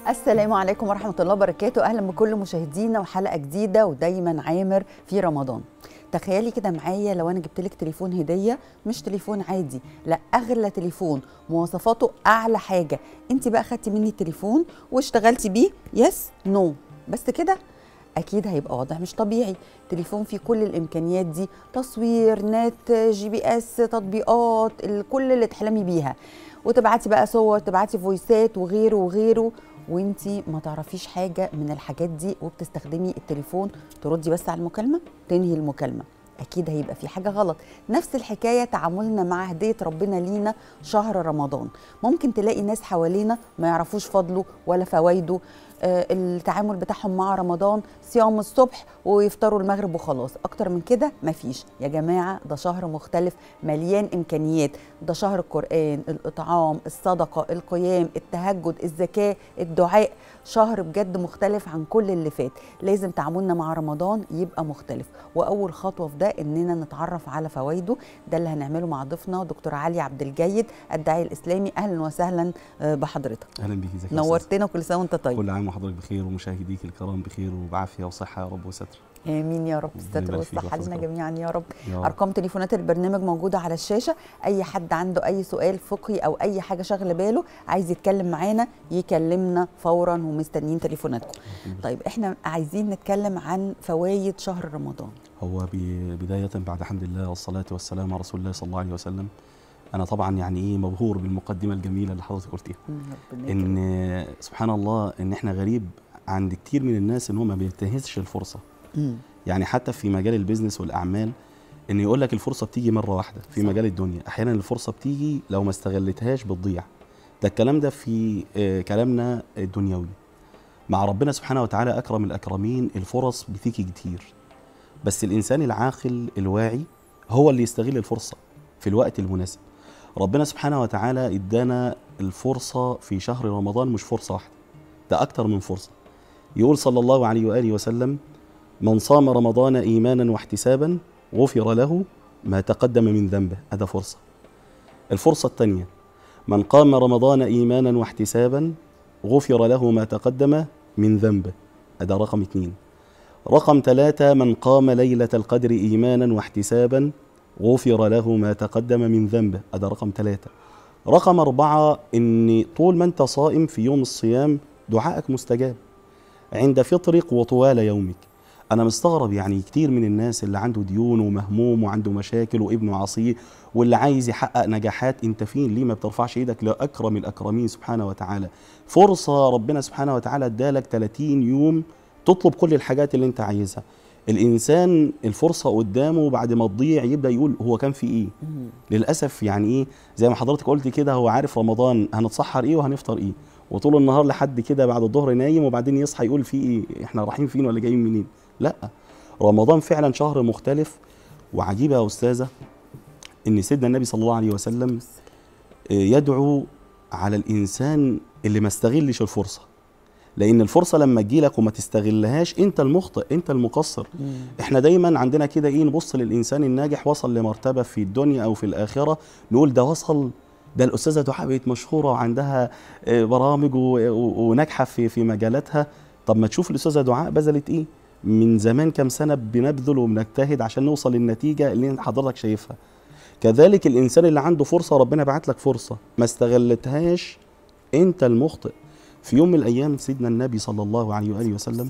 السلام عليكم ورحمة الله وبركاته أهلا بكل مشاهدينا وحلقة جديدة ودايما عامر في رمضان تخيلي كده معايا لو انا جبت لك تليفون هديه مش تليفون عادي لا اغلى تليفون مواصفاته اعلى حاجه انت بقى خدتي مني التليفون واشتغلتي بيه يس نو بس كده اكيد هيبقى وضع مش طبيعي تليفون فيه كل الامكانيات دي تصوير نت جي بي اس تطبيقات ال- كل اللي تحلمي بيها وتبعتي بقى صور تبعتي فويسات وغيره وغيره وانتي ما تعرفيش حاجه من الحاجات دي وبتستخدمي التليفون تردي بس على المكالمه تنهي المكالمه اكيد هيبقى في حاجه غلط نفس الحكايه تعاملنا مع هديه ربنا لينا شهر رمضان ممكن تلاقي ناس حوالينا ما يعرفوش فضله ولا فوائده آه، التعامل بتاعهم مع رمضان صيام الصبح ويفطروا المغرب وخلاص اكتر من كده مفيش يا جماعه ده شهر مختلف مليان امكانيات ده شهر القران الاطعام الصدقه القيام التهجد الزكاه الدعاء شهر بجد مختلف عن كل اللي فات لازم تعاملنا مع رمضان يبقى مختلف واول خطوه في ده اننا نتعرف على فوائده ده اللي هنعمله مع ضيفنا دكتور علي عبد الجيد الداعي الاسلامي اهلا وسهلا آه، بحضرتك اهلا بيك ازيك يا أستاذ؟ نورتنا كل سنه وانت طيب كل عام وحضرتك بخير ومشاهديك الكرام بخير وبعافيه وصحه يا رب وستر امين يا رب ربنا الستر يبارك فيك والصحه لنا ويحفظك. جميعا يا رب يا رب. ارقام تليفونات البرنامج موجوده على الشاشه اي حد عنده اي سؤال فقهي او اي حاجه شاغله باله عايز يتكلم معانا يكلمنا فورا ومستنيين تليفوناتكم طيب احنا عايزين نتكلم عن فوائد شهر رمضان هو ب- بدايه بعد حمد الله والصلاه والسلام على رسول الله صلى الله عليه وسلم انا طبعا يعني ايه مبهور بالمقدمه الجميله اللي حضرتك قلتيها مم، ربنا ان يكرمك. سبحان الله ان احنا غريب عند كتير من الناس ان هو ما بينتهزش الفرصه مم. يعني حتى في مجال البيزنس والاعمال ان يقول لك الفرصه بتيجي مره واحده في صح. مجال الدنيا احيانا الفرصه بتيجي لو ما استغلتهاش بتضيع ده الكلام ده في آه، كلامنا الدنيوي مع ربنا سبحانه وتعالى اكرم الاكرمين الفرص بتيجي كتير بس الانسان العاقل الواعي هو اللي يستغل الفرصه في الوقت المناسب ربنا سبحانه وتعالى ادانا الفرصه في شهر رمضان مش فرصه واحده ده اكتر من فرصه يقول صلى الله عليه واله وسلم من صام رمضان ايمانا واحتسابا غفر له ما تقدم من ذنبه هذا فرصه الفرصه الثانيه من قام رمضان ايمانا واحتسابا غفر له ما تقدم من ذنبه هذا رقم اثنين رقم ثلاثة من قام ليلة القدر إيمانا واحتسابا غفر له ما تقدم من ذنبه هذا رقم ثلاثة رقم أربعة إن طول ما أنت صائم في يوم الصيام دعائك مستجاب عند فطرك وطوال يومك أنا مستغرب يعني كتير من الناس اللي عنده ديون ومهموم وعنده مشاكل وابنه عصيه واللي عايز يحقق نجاحات انت فين ليه ما بترفعش ايدك لأكرم الأكرمين سبحانه وتعالى فرصة ربنا سبحانه وتعالى ادالك 30 يوم تطلب كل الحاجات اللي انت عايزها الانسان الفرصه قدامه بعد ما تضيع يبدا يقول هو كان في ايه مم. للاسف يعني ايه زي ما حضرتك قلت كده هو عارف رمضان هنتسحر ايه وهنفطر ايه وطول النهار لحد كده بعد الظهر نايم وبعدين يصحى يقول في ايه احنا رايحين فين ولا جايين منين لا رمضان فعلا شهر مختلف وعجيبه يا استاذه ان سيدنا النبي صلى الله عليه وسلم آه، يدعو على الانسان اللي ما استغلش الفرصه لان الفرصه لما تجيلك وما تستغلهاش انت المخطئ انت المقصر مم. احنا دايما عندنا كده ايه نبص للانسان الناجح وصل لمرتبه في الدنيا او في الاخره نقول ده وصل ده الاستاذه دعاء بقت مشهوره وعندها آه، برامج و- و- وناجحه في في مجالاتها طب ما تشوف الاستاذه دعاء بذلت ايه من زمان كام سنه بنبذل وبنجتهد عشان نوصل للنتيجه اللي حضرتك شايفها كذلك الانسان اللي عنده فرصه ربنا بعت لك فرصه ما استغلتهاش انت المخطئ في يوم من الايام سيدنا النبي صلى الله عليه واله وسلم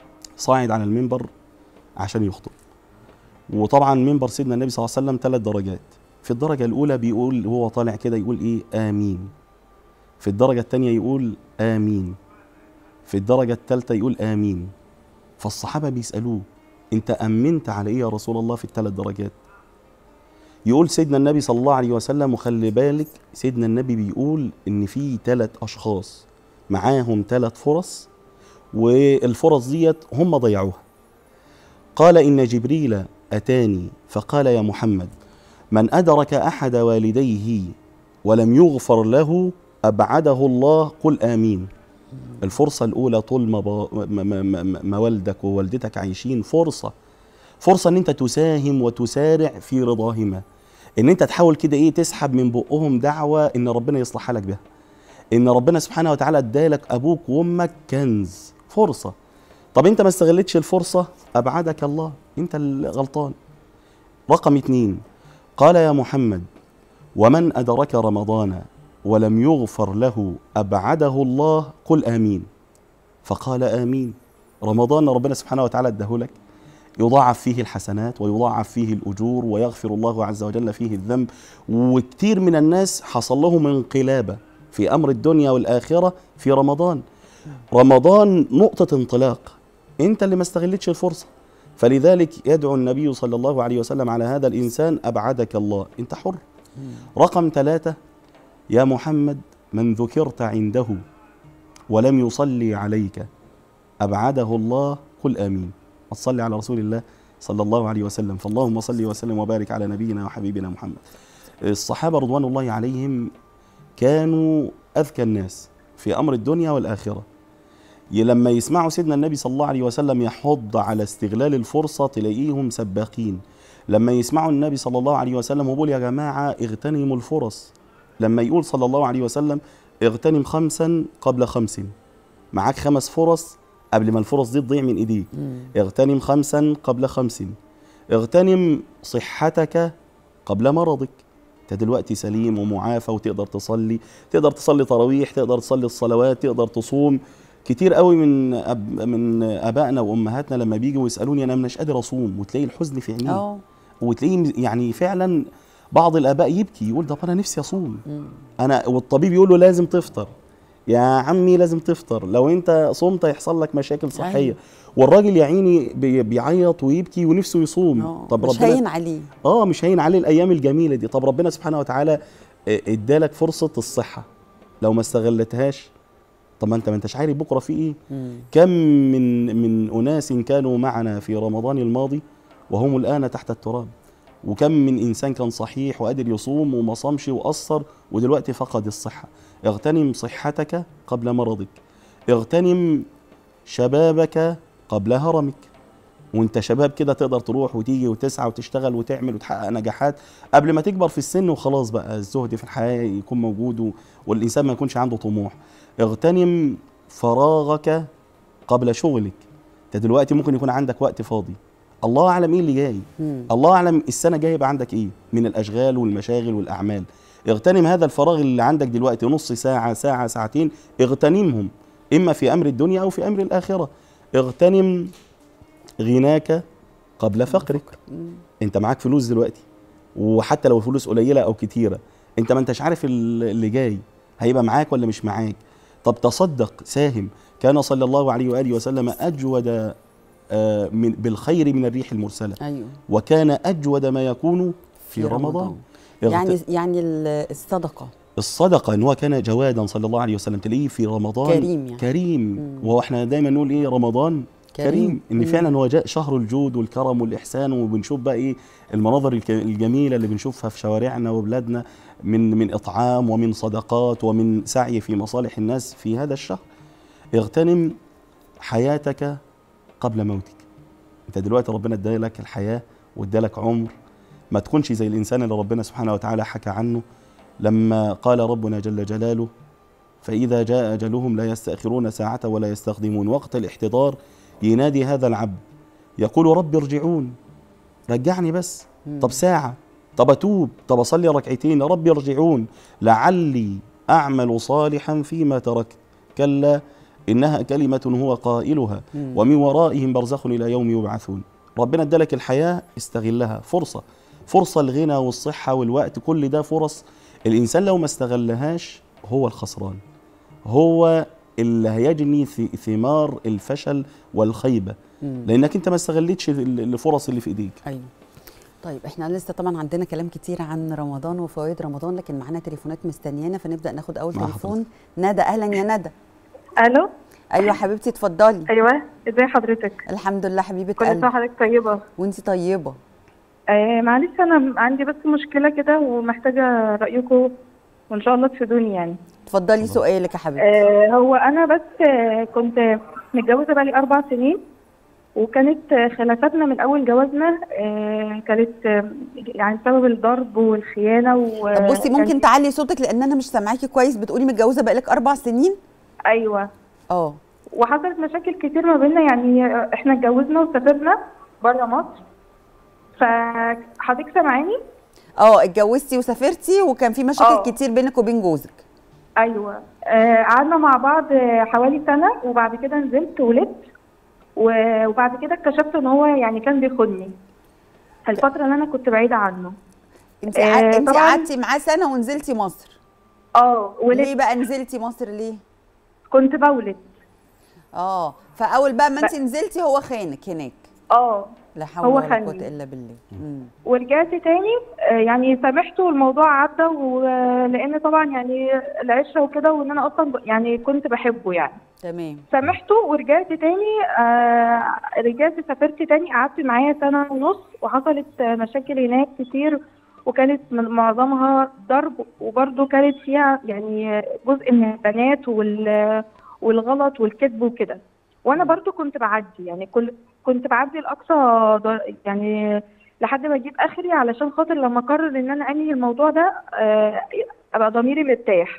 صاعد على المنبر عشان يخطب وطبعا منبر سيدنا النبي صلى الله عليه وسلم ثلاث درجات في الدرجه الاولى بيقول وهو طالع كده يقول ايه امين في الدرجه الثانيه يقول امين في الدرجه الثالثه يقول امين فالصحابه بيسالوه انت امنت على ايه يا رسول الله في الثلاث درجات يقول سيدنا النبي صلى الله عليه وسلم وخلي بالك سيدنا النبي بيقول ان في ثلاث اشخاص معاهم ثلاث فرص والفرص ديت هم ضيعوها قال ان جبريل اتاني فقال يا محمد من ادرك احد والديه ولم يغفر له ابعده الله قل امين الفرصه الاولى طول ما, با- ما, ما, ما, ما والدك ووالدتك عايشين فرصه فرصه ان انت تساهم وتسارع في رضاهما ان انت تحاول كده ايه تسحب من بقهم دعوه ان ربنا يصلح لك بها ان ربنا سبحانه وتعالى ادالك ابوك وامك كنز فرصه طب انت ما استغلتش الفرصه ابعدك الله انت الغلطان رقم اتنين قال يا محمد ومن ادرك رمضان ولم يغفر له ابعده الله قل امين فقال امين رمضان ربنا سبحانه وتعالى اداهولك يضاعف فيه الحسنات ويضاعف فيه الاجور ويغفر الله عز وجل فيه الذنب وكتير من الناس حصل لهم انقلابه في امر الدنيا والاخره في رمضان رمضان نقطه انطلاق انت اللي ما استغلتش الفرصه فلذلك يدعو النبي صلى الله عليه وسلم على هذا الانسان ابعدك الله انت حر رقم ثلاثه يا محمد من ذكرت عنده ولم يصلي عليك ابعده الله قل امين وصلي على رسول الله صلى الله عليه وسلم فاللهم صل وسلم وبارك على نبينا وحبيبنا محمد الصحابه رضوان الله عليهم كانوا اذكى الناس في امر الدنيا والاخره ي- لما يسمعوا سيدنا النبي صلى الله عليه وسلم يحض على استغلال الفرصه تلاقيهم سباقين لما يسمعوا النبي صلى الله عليه وسلم ويقول يا جماعه اغتنموا الفرص لما يقول صلى الله عليه وسلم اغتنم خمسا قبل خمس معاك خمس فرص قبل ما الفرص دي تضيع من ايديك اغتنم خمسا قبل خمس اغتنم صحتك قبل مرضك انت دلوقتي سليم ومعافى وتقدر تصلي تقدر تصلي تراويح تقدر تصلي الصلوات تقدر تصوم كتير قوي من أب من ابائنا وامهاتنا لما بيجوا يسالوني انا مش قادر اصوم وتلاقي الحزن في عينيه اه وتلاقيه يعني فعلا بعض الاباء يبكي يقول طب انا نفسي اصوم انا والطبيب يقول له لازم تفطر يا عمي لازم تفطر لو انت صمت هيحصل لك مشاكل صحيه أيوة. والراجل يا عيني بي- بيعيط ويبكي ونفسه يصوم آه، طب مش ربنا هين عليه اه مش هين عليه الايام الجميله دي طب ربنا سبحانه وتعالى آه، ادالك فرصه الصحه لو ما استغلتهاش طب ما انت ما انتش عارف بكره في ايه مم. كم من من اناس كانوا معنا في رمضان الماضي وهم الان تحت التراب وكم من انسان كان صحيح وقادر يصوم وما صامش وقصر ودلوقتي فقد الصحه اغتنم صحتك قبل مرضك اغتنم شبابك قبل هرمك وانت شباب كده تقدر تروح وتيجي وتسعى وتشتغل وتعمل وتحقق نجاحات قبل ما تكبر في السن وخلاص بقى الزهد في الحياه يكون موجود و- والانسان ما يكونش عنده طموح اغتنم فراغك قبل شغلك انت دلوقتي ممكن يكون عندك وقت فاضي الله اعلم ايه اللي جاي مم. الله اعلم السنه الجايه يبقى عندك ايه من الاشغال والمشاغل والاعمال اغتنم هذا الفراغ اللي عندك دلوقتي نص ساعه ساعه ساعتين اغتنمهم اما في امر الدنيا او في امر الاخره اغتنم غناك قبل فقرك مم. انت معاك فلوس دلوقتي وحتى لو الفلوس قليله او كتيره انت ما انتش عارف ال- اللي جاي هيبقى معاك ولا مش معاك طب تصدق ساهم كان صلى الله عليه واله وسلم اجود آه، من بالخير من الريح المرسله ايوه وكان اجود ما يكون في, رمضان, اغت- يعني يعني ال- الصدقه الصدقه ان هو كان جوادا صلى الله عليه وسلم تلاقيه في رمضان كريم يعني. كريم مم. وهو احنا دايما نقول ايه رمضان كريم, كريم. ان مم. فعلا هو جاء شهر الجود والكرم والاحسان وبنشوف بقى ايه المناظر الك- الجميله اللي بنشوفها في شوارعنا وبلادنا من من اطعام ومن صدقات ومن سعي في مصالح الناس في هذا الشهر اغتنم حياتك قبل موتك انت دلوقتي ربنا ادالك الحياه وادالك عمر ما تكونش زي الانسان اللي ربنا سبحانه وتعالى حكى عنه لما قال ربنا جل جلاله فإذا جاء أجلهم لا يستأخرون ساعة ولا يستقدمون وقت الاحتضار ينادي هذا العبد يقول رب ارجعون رجعني بس مم. طب ساعة طب أتوب طب أصلي ركعتين رب ارجعون لعلي أعمل صالحا فيما تركت كلا إنها كلمة هو قائلها مم. ومن ورائهم برزخ إلى يوم يبعثون ربنا ادالك الحياة استغلها فرصة فرصة الغنى والصحة والوقت كل ده فرص الإنسان لو ما استغلهاش هو الخسران هو اللي هيجني ث- ثمار الفشل والخيبة مم. لأنك أنت ما استغلتش ال- الفرص اللي في إيديك ايوه طيب احنا لسه طبعا عندنا كلام كتير عن رمضان وفوائد رمضان لكن معانا تليفونات مستنيانا فنبدا ناخد اول مع تليفون ندى اهلا يا ندى الو ايوه حبيبتي اتفضلي ايوه ازي حضرتك الحمد لله حبيبه كل سنه قلبي وحضرتك طيبه وانت طيبه آه معلش انا عندي بس مشكله كده ومحتاجه رايكم وان شاء الله تفيدوني يعني اتفضلي سؤالك يا حبيبتي آه هو انا بس آه كنت متجوزه بقالي اربع سنين وكانت آه، خلافاتنا من اول جوازنا آه، كانت آه، يعني بسبب الضرب والخيانه و طب بصي كان- ممكن تعلي صوتك لان انا مش سامعاكي كويس بتقولي متجوزه بقالك اربع سنين ايوه اه وحصلت مشاكل كتير ما بيننا يعني آه، احنا اتجوزنا وسافرنا بره مصر فحضرتك سامعاني اه اتجوزتي وسافرتي وكان في مشاكل آه. كتير بينك وبين جوزك ايوه آه، قعدنا مع بعض آه، حوالي سنه وبعد كده نزلت ولدت و- وبعد كده اكتشفت ان هو يعني كان بيخوني الفتره اللي انا كنت بعيده عنه انت آه، قعدتي انت طبعاً- قعدتي معاه سنه ونزلتي مصر اه ليه ولدت بقى نزلتي مصر ليه كنت بولد اه فاول بقى ما انت نزلتي هو خانك هناك اه لا حول هو ولا خانني. قوه الا بالله مم. ورجعت تاني آه، يعني سامحته والموضوع عدى ولان طبعا يعني العشره وكده وان انا اصلا ب- يعني كنت بحبه يعني تمام سامحته ورجعت تاني آه رجعت سافرت تاني قعدت معاه سنة ونص وحصلت آه، مشاكل هناك كتير وكانت من معظمها ضرب وبرضه كانت فيها يعني جزء من البنات وال والغلط والكذب وكده وانا برضه كنت بعدي يعني كل كنت بعدي الاقصى ض- يعني لحد ما اجيب اخري علشان خاطر لما اقرر ان انا انهي الموضوع ده آه ابقى ضميري مرتاح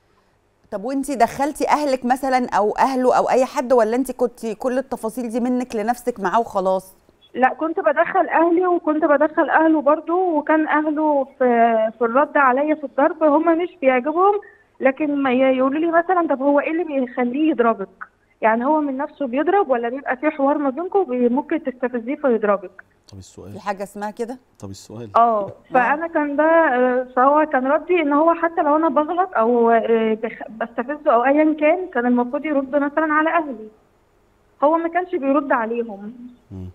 طب وانت دخلتي اهلك مثلا او اهله او اي حد ولا انت كنت كل التفاصيل دي منك لنفسك معاه وخلاص لا كنت بدخل اهلي وكنت بدخل اهله برضو وكان اهله في في الرد عليا في الضرب هم مش بيعجبهم لكن ما ي- يقولوا لي مثلا طب هو ايه اللي بيخليه يضربك يعني هو من نفسه بيضرب ولا بيبقى في حوار ما بينكم بي- ممكن تستفزيه فيضربك طب السؤال في حاجه اسمها كده طب السؤال اه فانا كان ده آه، فهو كان ردي ان هو حتى لو انا بغلط او آه، بخ- بستفزه او ايا كان كان المفروض يرد مثلا على اهلي هو ما كانش بيرد عليهم مم.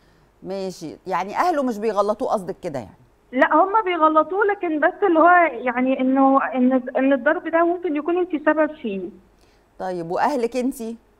ماشي يعني اهله مش بيغلطوه قصدك كده يعني لا هم بيغلطوه لكن بس اللي هو يعني انه ان ان الضرب ده ممكن يكون انت سبب فيه طيب واهلك انت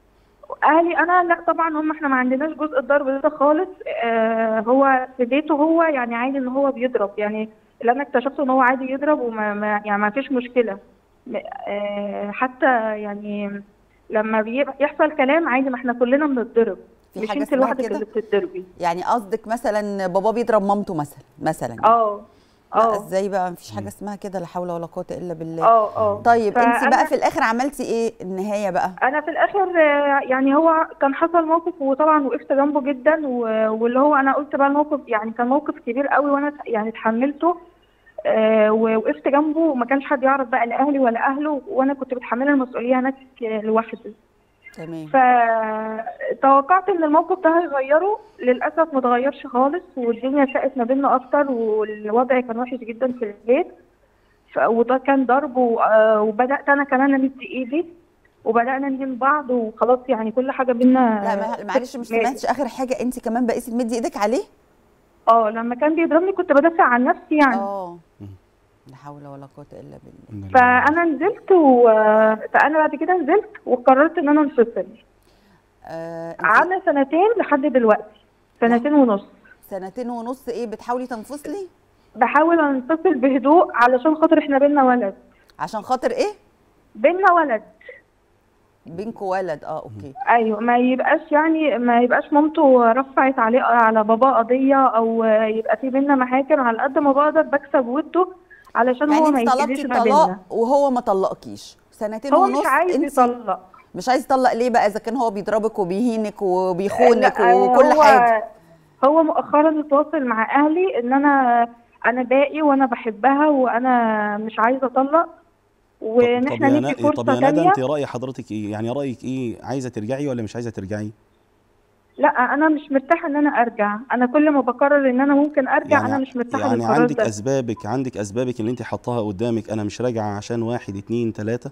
اهلي انا لا طبعا هم احنا ما عندناش جزء الضرب ده خالص آه هو في بيته هو يعني عادي ان هو بيضرب يعني اللي انا اكتشفته ان هو عادي يضرب وما ما يعني ما فيش مشكله م- آه حتى يعني لما بيبقى يحصل كلام عادي ما احنا كلنا بنتضرب في مش حاجة انت اسمها لوحدك كده؟ اللي بتتضربي يعني قصدك مثلا بابا بيضرب مامته مثلا مثلا اه لا اه ازاي بقى مفيش حاجه اسمها كده لا حول ولا قوه الا بالله اه اه طيب انت فأنا- بقى في الاخر عملتي ايه النهايه بقى انا في الاخر آه، يعني هو كان حصل موقف وطبعا وقفت جنبه جدا و- واللي هو انا قلت بقى الموقف يعني كان موقف كبير قوي وانا ت- يعني اتحملته آه، ووقفت جنبه وما كانش حد يعرف بقى لا اهلي ولا اهله وانا كنت متحمله المسؤوليه هناك آه، لوحدي تمام فتوقعت ان الموقف ده هيغيره للاسف ما اتغيرش خالص والدنيا شقت ما بيننا اكتر والوضع كان وحش جدا في البيت ف- وده كان ضرب و- آه، وبدات انا كمان امد ايدي وبدانا نهين بعض وخلاص يعني كل حاجه بينا لا ما- معلش مش ماتت. سمعتش اخر حاجه انت كمان بقيتي تمدي ايدك عليه اه لما كان بيضربني كنت بدافع عن نفسي يعني اه لا حول ولا قوه الا بالله إن الله- فانا نزلت و... فانا بعد كده نزلت وقررت ان انا انفصل آه انت قعدنا سنتين لحد دلوقتي سنتين ونص سنتين ونص ايه بتحاولي تنفصلي بحاول انفصل بهدوء علشان خاطر احنا بينا ولد عشان خاطر ايه بينا ولد بينكوا ولد اه اوكي ايوه ما يبقاش يعني ما يبقاش مامته رفعت عليه على باباه قضيه او يبقى في بينا محاكم على قد ما بقدر بكسب وده علشان يعني هو ما انت طلبتي يجيش ما بينا طلاق وهو ما طلقكيش سنتين هو ونص مش عايز انت يطلق مش عايز يطلق ليه بقى اذا كان هو بيضربك وبيهينك وبيخونك لا، وكل هو حاجه هو مؤخرا اتواصل مع اهلي ان انا انا باقي وانا بحبها وانا مش عايزه اطلق وان طب احنا يا ندي نا- طب فرصه يا ندى تانية انت راي حضرتك ايه يعني رايك ايه عايزه ترجعي ولا مش عايزه ترجعي لا انا مش مرتاحه ان انا ارجع انا كل ما بقرر ان انا ممكن ارجع انا مش مرتاحه يعني للقرار عندك ده اسبابك عندك اسبابك اللي انت حطاها قدامك انا مش راجعه عشان واحد اتنين تلاته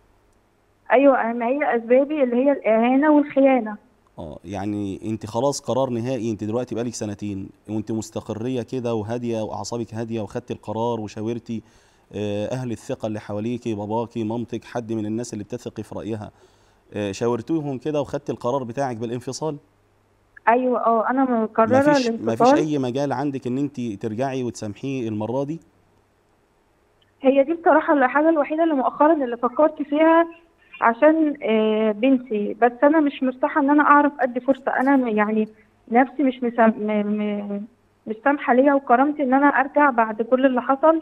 ايوه ما هي اسبابي اللي هي الاهانه والخيانه اه يعني انت خلاص قرار نهائي انت دلوقتي بقالك سنتين وانت مستقريه كده وهاديه واعصابك هاديه وخدتي القرار وشاورتي آه، اهل الثقه اللي حواليكي باباكي مامتك حد من الناس اللي بتثقي في رايها آه، شاورتوهم كده وخدتي القرار بتاعك بالانفصال ايوه اه انا مقرره مفيش مفيش الانفصال اي مجال عندك ان انت ترجعي وتسامحيه المره دي هي دي بصراحه الحاجه الوحيده اللي مؤخرا اللي فكرت فيها عشان آه، بنتي بس انا مش مرتاحه ان انا اعرف ادي فرصه انا م- يعني نفسي مش مسام... م... م... مش سامحه ليا وكرامتي ان انا ارجع بعد كل اللي حصل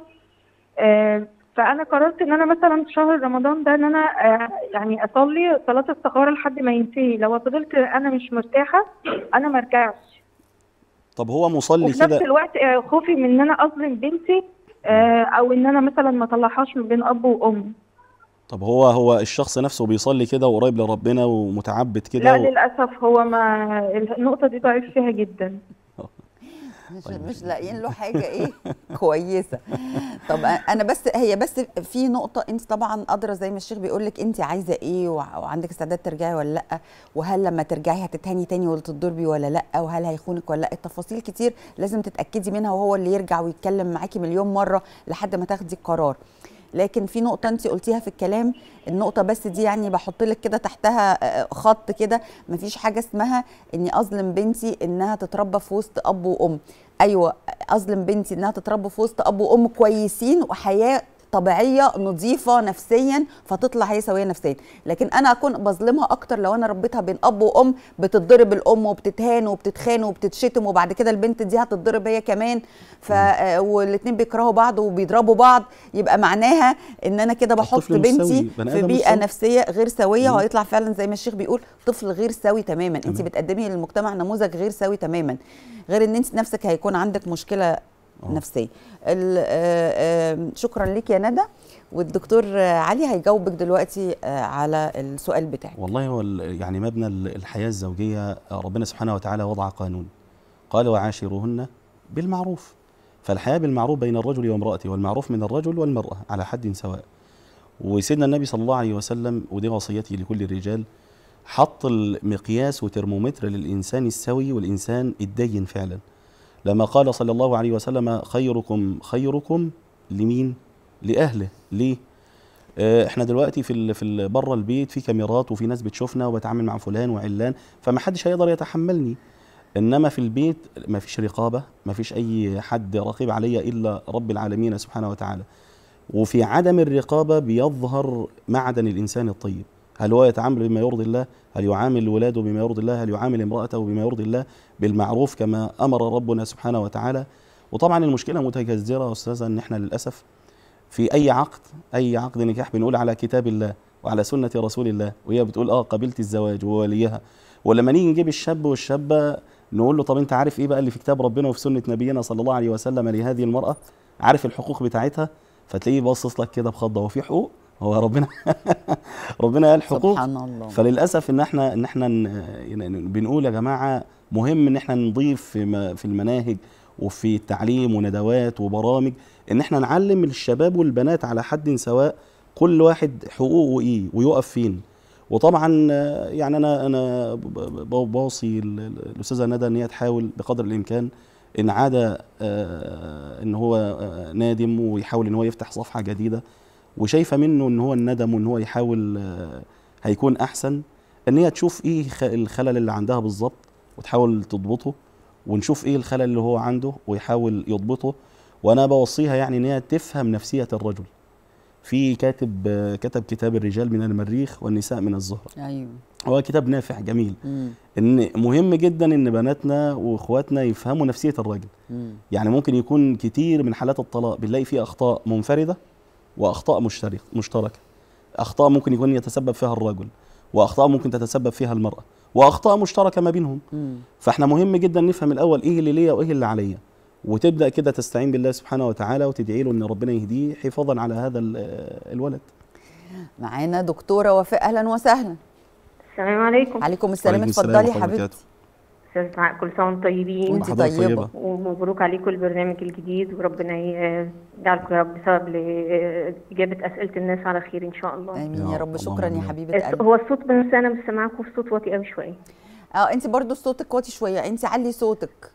آه، فانا قررت ان انا مثلا في شهر رمضان ده ان انا آه، يعني اصلي صلاه استخاره لحد ما ينتهي لو فضلت انا مش مرتاحه انا ما ارجعش طب هو مصلي وفي نفس كده الوقت آه، خوفي من ان انا اظلم بنتي آه، او ان انا مثلا ما اطلعهاش من بين اب وام طب هو هو الشخص نفسه بيصلي كده وقريب لربنا ومتعبد كده لا و... للاسف هو ما النقطه دي ضعيف فيها جدا مش, طيب. مش لاقيين له حاجه ايه كويسه طب انا بس هي بس في نقطه انت طبعا قادره زي ما الشيخ بيقول لك انت عايزه ايه وع- وعندك استعداد ترجعي ولا لا وهل لما ترجعي هتتهني تاني ولا تتضربي ولا لا وهل هيخونك ولا لا التفاصيل كتير لازم تتاكدي منها وهو اللي يرجع ويتكلم معاكي مليون مره لحد ما تاخدي القرار لكن في نقطة أنت قلتيها في الكلام النقطة بس دي يعني بحط لك كده تحتها آه، خط كده مفيش حاجة اسمها إني أظلم بنتي إنها تتربى في وسط أب وأم أيوة أظلم بنتي إنها تتربى في وسط أب وأم كويسين وحياة طبيعيه نظيفه نفسيا فتطلع هي سويه نفسيا لكن انا اكون بظلمها اكتر لو انا ربيتها بين اب وام بتتضرب الام وبتتهان وبتتخان وبتتشتم وبعد كده البنت دي هتتضرب هي كمان ف والاثنين بيكرهوا بعض وبيضربوا بعض يبقى معناها ان انا كده بحط الطفل مش سوي، بنتي بني في آدم مش بيئه سوي. نفسيه غير سويه مم. وهيطلع فعلا زي ما الشيخ بيقول طفل غير سوي تماما انت تمام. بتقدمي للمجتمع نموذج غير سوي تماما غير ان انت نفسك هيكون عندك مشكله آه. نفسيه ال- آه، آه، شكرا ليك يا ندى والدكتور آه، علي هيجاوبك دلوقتي آه، على السؤال بتاعك والله هو ال- يعني مبنى ال- الحياة الزوجية ربنا سبحانه وتعالى وضع قانون قال وعاشروهن بالمعروف فالحياة بالمعروف بين الرجل وامرأته والمعروف من الرجل والمرأة على حد سواء وسيدنا النبي صلى الله عليه وسلم ودي وصيتي لكل الرجال حط المقياس وترمومتر للإنسان السوي والإنسان الدين فعلا لما قال صلى الله عليه وسلم خيركم خيركم لمين لأهله ليه آه، احنا دلوقتي في ال- في ال- بره البيت في كاميرات وفي ناس بتشوفنا وبتعامل مع فلان وعلان فما حدش هيقدر يتحملني انما في البيت ما فيش رقابه ما فيش اي حد رقيب عليا الا رب العالمين سبحانه وتعالى وفي عدم الرقابه بيظهر معدن الانسان الطيب هل هو يتعامل بما يرضي الله هل يعامل ولاده بما يرضي الله هل يعامل امراته بما يرضي الله بالمعروف كما امر ربنا سبحانه وتعالى وطبعا المشكله متجذره يا استاذه ان احنا للاسف في اي عقد اي عقد نكاح بنقول على كتاب الله وعلى سنه رسول الله وهي بتقول اه قبلت الزواج ووليها ولما نيجي نجيب الشاب والشابه نقول له طب انت عارف ايه بقى اللي في كتاب ربنا وفي سنه نبينا صلى الله عليه وسلم لهذه المراه عارف الحقوق بتاعتها فتلاقيه باصص لك كده بخضه هو في حقوق هو ربنا ربنا قال حقوق سبحان الله فللاسف ان احنا ان احنا ن- ن- بنقول يا جماعه مهم ان احنا نضيف في م- في المناهج وفي التعليم وندوات وبرامج ان احنا نعلم الشباب والبنات على حد سواء كل واحد حقوقه ايه ويقف فين وطبعا آه، يعني انا انا ب- ب- بوصي ال- ال- الاستاذه ندى ان هي تحاول بقدر الامكان ان عاد آه، ان هو آه، نادم ويحاول ان هو يفتح صفحه جديده وشايفه منه ان هو الندم وان هو يحاول آه، هيكون احسن ان هي تشوف ايه خ- الخلل اللي عندها بالظبط وتحاول تضبطه ونشوف ايه الخلل اللي هو عنده ويحاول يضبطه وانا بوصيها يعني ان هي تفهم نفسيه الرجل في كاتب آه، كتب كتاب الرجال من المريخ والنساء من الزهره ايوه هو كتاب نافع جميل مم. ان مهم جدا ان بناتنا واخواتنا يفهموا نفسيه الراجل مم. يعني ممكن يكون كتير من حالات الطلاق بنلاقي فيه اخطاء منفرده واخطاء مشترك مشتركه اخطاء ممكن يكون يتسبب فيها الرجل واخطاء ممكن تتسبب فيها المراه واخطاء مشتركه ما بينهم مم. فاحنا مهم جدا نفهم الاول ايه اللي ليا وايه اللي عليا وتبدا كده تستعين بالله سبحانه وتعالى وتدعي له ان ربنا يهديه حفاظا على هذا ال- الولد معانا دكتوره وفاء اهلا وسهلا السلام عليكم عليكم السلام وعليكم السلام اتفضلي ورحمة الله حبيبتي وبركاته. استاذ دعاء كل سنه وانتم طيبين وانت وحضرتك طيبه طيبة. ومبروك عليكم البرنامج الجديد وربنا ي- يجعلكم يا رب سبب لإجابة أسئلة الناس على خير إن شاء الله امين يا يا رب، رب اللهم شكرا يا آمين. حبيبه الس- قلبي هو الصوت بس أنا مش سامعاكم الصوت واطي قوي شوية اه انت برضو صوتك واطي شويه انت علي صوتك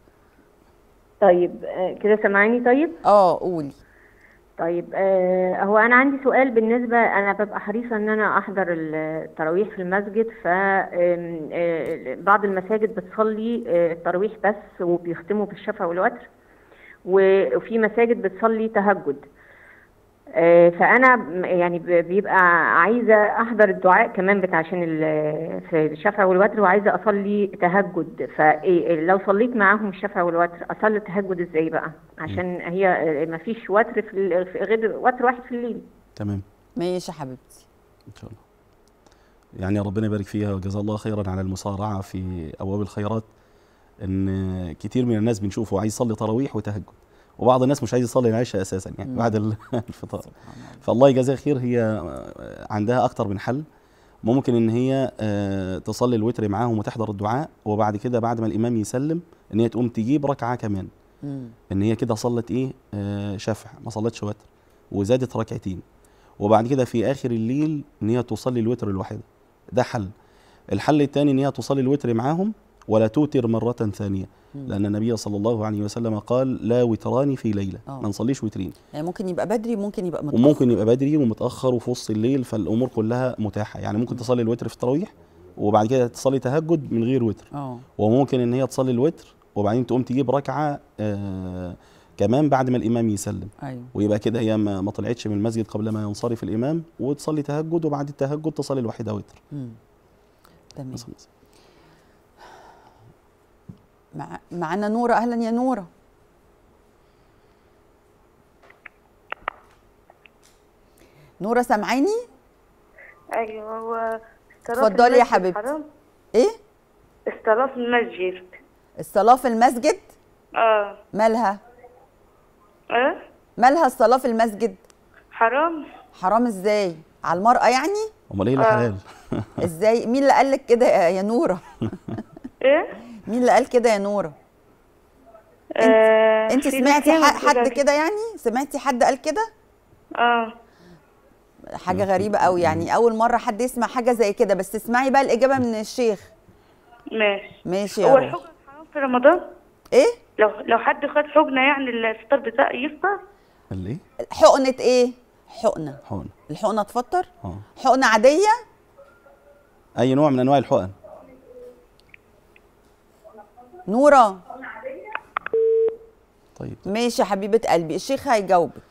طيب آه، كده سامعاني طيب اه قولي طيب آه، هو أنا عندي سؤال بالنسبة أنا ببقى حريصة إن أنا أحضر التراويح في المسجد ف آم، آه، بعض المساجد بتصلي آه، التراويح بس وبيختموا بالشفع والوتر و- وفي مساجد بتصلي تهجد آه، فانا م- يعني ب- بيبقى عايزه احضر الدعاء كمان بتاع عشان ال- في الشفع والوتر وعايزه اصلي تهجد فلو صليت معاهم الشفع والوتر اصلي التهجد ازاي بقى عشان هي آه، ما فيش وتر في ال- في غير وتر واحد في الليل تمام ماشي يا حبيبتي ان شاء الله يعني ربنا يبارك فيها وجزا الله خيرا على المسارعه في ابواب الخيرات ان كتير من الناس بنشوفه عايز يصلي تراويح وتهجد وبعض الناس مش عايز يصلي العشاء اساسا يعني مم. بعد ال- الفطار سبحان الله. فالله يجازيها خير هي عندها اكتر من حل ممكن ان هي آه، تصلي الوتر معاهم وتحضر الدعاء وبعد كده بعد ما الامام يسلم ان هي تقوم تجيب ركعه كمان مم. ان هي كده صلت ايه آه شفع ما صلتش وتر وزادت ركعتين وبعد كده في اخر الليل ان هي تصلي الوتر الواحده ده حل الحل الثاني ان هي تصلي الوتر معاهم ولا توتر مره ثانيه مم. لان النبي صلى الله عليه وسلم قال لا وتران في ليله آه. ما نصليش وترين يعني ممكن يبقى بدري ممكن يبقى متأخر وممكن يبقى بدري ومتاخر وفي وسط الليل فالامور كلها متاحه يعني ممكن تصلي الوتر في التراويح وبعد كده تصلي تهجد من غير وتر اه وممكن ان هي تصلي الوتر وبعدين تقوم تجيب ركعه آه كمان بعد ما الامام يسلم ايوه ويبقى كده هي ما ما طلعتش من المسجد قبل ما ينصرف الامام وتصلي تهجد وبعد التهجد تصلي الواحده وتر مم. تمام بس- مع... معانا نورة أهلا يا نورة نورة سامعاني؟ ايوه هو استلاف اتفضلي يا المسجد حبيبتي. حرام إيه؟ استلاف المسجد الصلاة في المسجد اه مالها؟ اه مالها الصلاة في المسجد؟ حرام حرام إزاي؟ على المرأة يعني؟ امال ايه اللي حلال إزاي؟ مين اللي قال لك كده يا يا نورة؟ ايه مين اللي قال كده يا نورة؟ آه أنت في سمعتي ناس ح- ياما حد بتقول كده يعني؟ سمعتي حد قال كده؟ اه حاجة غريبة قوي يعني أول مرة حد يسمع حاجة زي كده بس اسمعي بقى الإجابة من الشيخ ماشي ماشي يا هو روح الحجن حرام في رمضان إيه؟ لو لو حد خد حجنه يعني الفطار بتاعه يفطر قال ايه حقنة إيه؟ حقنة حقن الحقنة تفطر؟ اه حقنة عادية؟ اي نوع من انواع الحقن نورة طيب ماشي يا حبيبة قلبي الشيخ هيجاوبك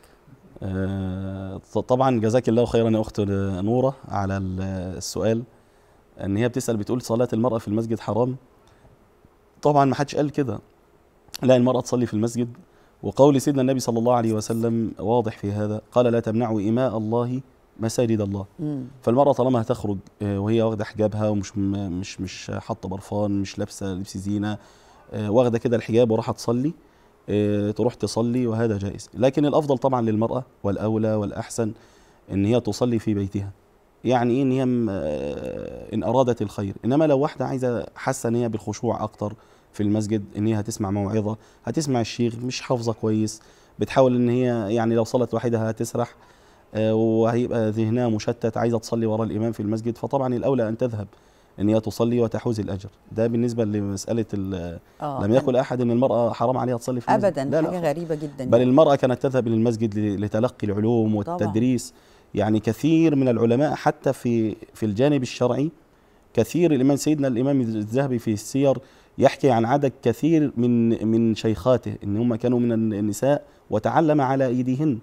آه ط- طبعا جزاك الله خيرا يا اخت نوره على ال- السؤال ان هي بتسال بتقول صلاه المراه في المسجد حرام طبعا ما حدش قال كده لا المراه تصلي في المسجد وقول سيدنا النبي صلى الله عليه وسلم واضح في هذا قال لا تمنعوا إماء الله مساجد الله مم. فالمرأة طالما هتخرج آه، وهي واخدة حجابها ومش م- مش مش حاطة برفان مش لابسة لبس زينة آه، واخدة كده الحجاب وراح تصلي آه، تروح تصلي وهذا جائز لكن الأفضل طبعا للمرأة والأولى والأحسن إن هي تصلي في بيتها يعني إيه إن هي م- آه، إن أرادت الخير إنما لو واحدة عايزة حاسة إن هي بالخشوع أكتر في المسجد إن هي هتسمع موعظة هتسمع الشيخ مش حافظة كويس بتحاول إن هي يعني لو صلت وحيدها هتسرح آه، وهيبقى ذهنها مشتت عايزه تصلي وراء الامام في المسجد فطبعا الاولى ان تذهب ان هي تصلي وتحوز الاجر ده بالنسبه لمساله ال- اه لم يقل احد ان المراه حرام عليها تصلي في المسجد ابدا لا حاجه لا غريبه جدا بل يعني. المراه كانت تذهب الى المسجد ل- لتلقي العلوم والتدريس يعني كثير من العلماء حتى في في الجانب الشرعي كثير الامام سيدنا الامام الذهبي في السير يحكي عن عدد كثير من من شيخاته ان هم كانوا من النساء وتعلم على ايديهن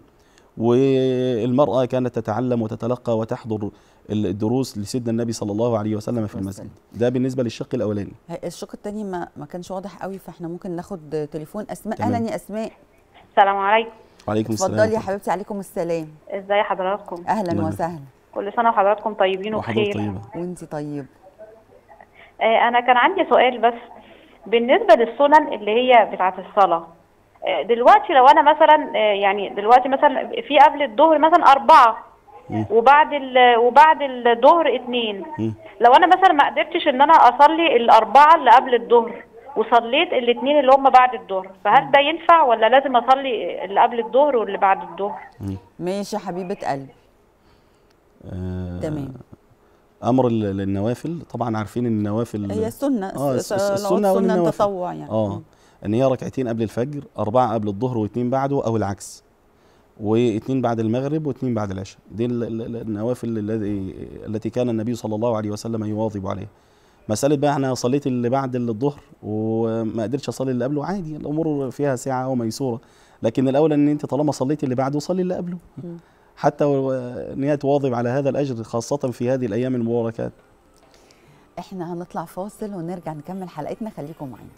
والمراه كانت تتعلم وتتلقى وتحضر الدروس لسيدنا النبي صلى الله عليه وسلم في المسجد ده بالنسبه للشق الاولاني هي- الشق التاني ما ما كانش واضح قوي فاحنا ممكن ناخد تليفون اسماء تمام. اهلا يا اسماء السلام عليكم وعليكم السلام اتفضلي يا ورحمة حبيبتي عليكم السلام ازاي حضراتكم اهلا الله وسهلا كل سنه وحضراتكم طيبين الله. وحضرتك وبخير طيبه وانتي طيب آه انا كان عندي سؤال بس بالنسبه للسنن اللي هي بتاعه الصلاه آه دلوقتي لو انا مثلا آه يعني دلوقتي مثلا في قبل الظهر مثلا اربعه مم. وبعد ال- وبعد الظهر اتنين مم. لو انا مثلا ما قدرتش ان انا اصلي الاربعه اللي قبل الظهر وصليت الاثنين اللي هم بعد الظهر فهل ده ينفع ولا لازم اصلي اللي قبل الظهر واللي بعد الظهر ماشي يا حبيبه قلبي آه، تمام امر ال- للنوافل طبعا عارفين ان النوافل هي السنه آه، الس- الس- الس- لو السنة سنه والنوافل. تطوع يعني اه ان هي ركعتين قبل الفجر اربعه قبل الظهر واثنين بعده او العكس واثنين بعد المغرب واثنين بعد العشاء دي ال- ال- النوافل الذي التي كان النبي صلى الله عليه وسلم يواظب عليها مسألة بقى انا صليت اللي بعد الظهر وما قدرتش اصلي اللي قبله عادي الامور فيها سعة وميسورة لكن الاولى ان انت طالما صليت اللي بعده صلي اللي قبله حتى و- ان هي تواظب على هذا الاجر خاصه في هذه الايام المباركات احنا هنطلع فاصل ونرجع نكمل حلقتنا خليكم معانا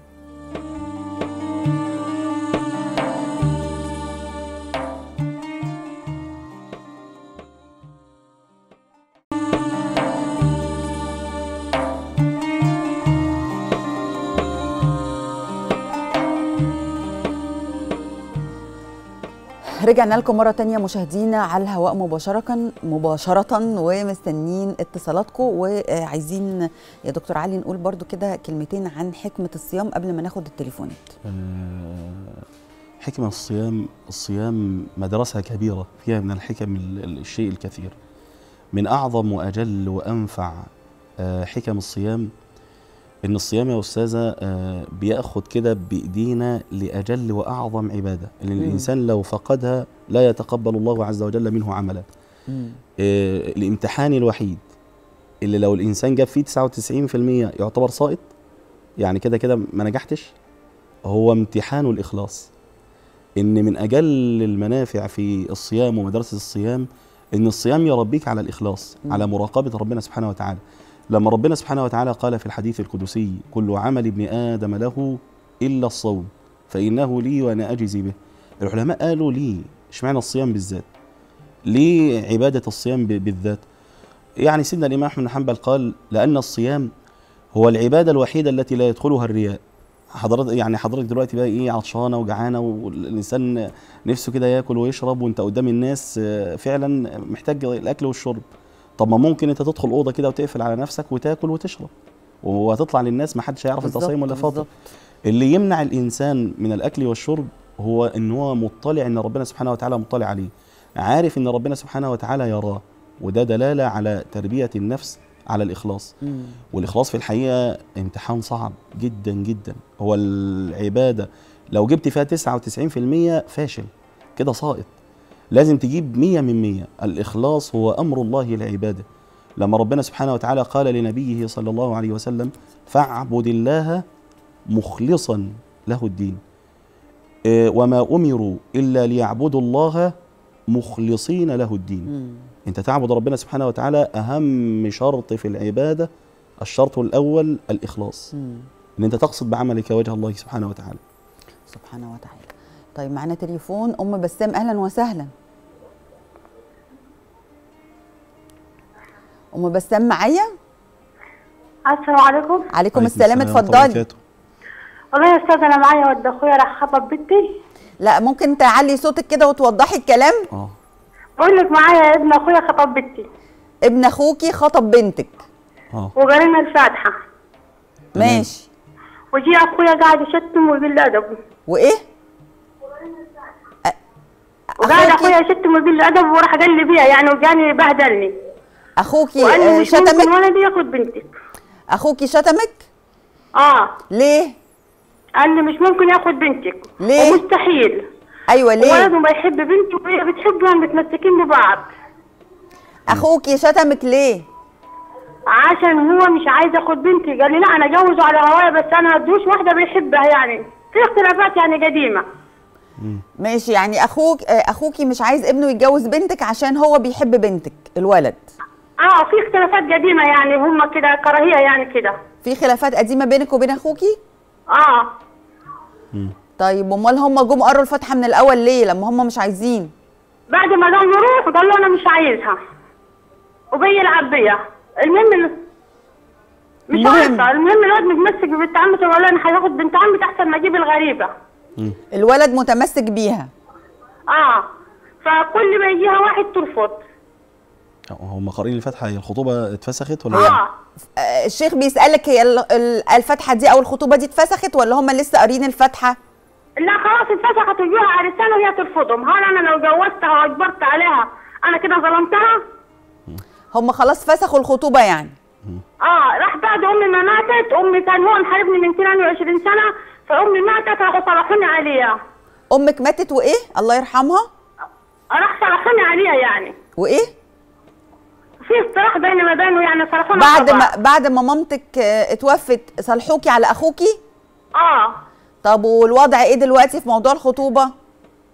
رجعنا لكم مرة تانية مشاهدينا على الهواء مباشرة مباشرة ومستنيين اتصالاتكم وعايزين يا دكتور علي نقول برضو كده كلمتين عن حكمة الصيام قبل ما ناخد التليفونات آه، حكمة الصيام الصيام مدرسة كبيرة فيها من الحكم ال- ال- الشيء الكثير من أعظم وأجل وأنفع آه، حكم الصيام إن الصيام يا أستاذة آه، بياخد كده بإيدينا لأجل وأعظم عبادة إن مم. الإنسان لو فقدها لا يتقبل الله عز وجل منه عملا آه، الامتحان الوحيد اللي لو الانسان جاب فيه 99% يعتبر ساقط يعني كده كده ما نجحتش هو امتحان الاخلاص ان من اجل المنافع في الصيام ومدرسه الصيام ان الصيام يربيك على الاخلاص مم. على مراقبه ربنا سبحانه وتعالى لما ربنا سبحانه وتعالى قال في الحديث القدسي كل عمل ابن ادم له الا الصوم فانه لي وانا اجزي به العلماء قالوا ليه اشمعنى الصيام بالذات ليه عباده الصيام ب- بالذات يعني سيدنا الامام احمد بن حنبل قال لان الصيام هو العباده الوحيده التي لا يدخلها الرياء حضرتك يعني حضرتك دلوقتي بقى ايه عطشانه وجعانه والانسان نفسه كده ياكل ويشرب وانت قدام الناس آه، فعلا محتاج الاكل والشرب طب ما ممكن انت تدخل اوضه كده وتقفل على نفسك وتاكل وتشرب وهتطلع للناس ما حدش هيعرف انت بالظبط، صايم ولا فاطر بالظبط. اللي يمنع الانسان من الاكل والشرب هو ان هو مطلع ان ربنا سبحانه وتعالى مطلع عليه عارف ان ربنا سبحانه وتعالى يراه وده دلاله على تربيه النفس على الاخلاص مم. والاخلاص في الحقيقه امتحان صعب جدا جدا هو العباده لو جبت فيها 99% فاشل كده ساقط لازم تجيب 100 من 100 الاخلاص هو امر الله العباده لما ربنا سبحانه وتعالى قال لنبيه صلى الله عليه وسلم فاعبد الله مخلصا له الدين إيه، وما امروا الا ليعبدوا الله مخلصين له الدين مم. انت تعبد ربنا سبحانه وتعالى اهم شرط في العباده الشرط الاول الاخلاص مم. ان انت تقصد بعملك وجه الله سبحانه وتعالى سبحانه وتعالى طيب معانا تليفون ام بسام اهلا وسهلا ام بسام معايا السلام عليكم عليكم عليكم السلام ورحمة الله اتفضلي وبركاته. والله يا استاذ انا معايا ولد اخويا راح خطب بنتي لا ممكن تعلي صوتك كده وتوضحي الكلام اه بقول لك معايا ابن اخويا خطب بنتي ابن اخوكي خطب بنتك اه وقرينا الفاتحه تمام. ماشي وجي اخويا قاعد يشتم ويقل ادب وايه أ- وقاعد اخوكي اخويا يشتم ويقل ادب وراح قال لي بيها يعني وجاني بهدلني اخوكي وقال لي آه، مش ممكن شتمك ولدي ياخد بنتك اخوكي شتمك اه ليه قال لي مش ممكن ياخد بنتك ليه؟ ومستحيل ايوه ليه ولده ما يحب بنته وهي بتحبه يعني متمسكين ببعض اخوكي شتمك ليه عشان هو مش عايز ياخد بنتي قال لي لا انا اجوزه على هوايا بس انا ادوش واحده بيحبها يعني في اختلافات يعني قديمه ماشي يعني اخوك آه، اخوكي مش عايز ابنه يتجوز بنتك عشان هو بيحب بنتك الولد اه في اختلافات قديمه يعني هم كده كراهيه يعني كده في خلافات قديمه بينك وبين اخوكي اه طيب امال هم جم قروا الفاتحه من الاول ليه لما هم مش عايزين بعد ما قال نروح قال له انا مش عايزها وبيلعب بيها المهم ال- مش المهم. عارفه المهم الواد متمسك ببنت عمته وقال له انا هاخد بنت عمتي احسن ما اجيب الغريبه الولد متمسك بيها اه فكل ما يجيها واحد ترفض هم قارئين الفاتحه هي الخطوبه اتفسخت ولا اه لا؟ آه، الشيخ بيسالك هي ال- ال- الفاتحه دي او الخطوبه دي اتفسخت ولا هم لسه قارين الفاتحه لا خلاص اتفسخت وجوها عرسان وهي ترفضهم هل انا لو جوزتها واجبرت عليها انا كده ظلمتها؟ هم خلاص فسخوا الخطوبه يعني اه راح بعد امي ما ماتت امي كان هو محاربني من 22 سنه فامي ماتت راحوا صلحوني عليها امك ماتت وايه الله يرحمها راح صلحوني عليها يعني وايه في اصطلاح بيني ما بينه يعني صلحونا بعد طبعا. ما بعد ما مامتك آه، اتوفت صلحوكي على اخوكي اه طب والوضع ايه دلوقتي في موضوع الخطوبه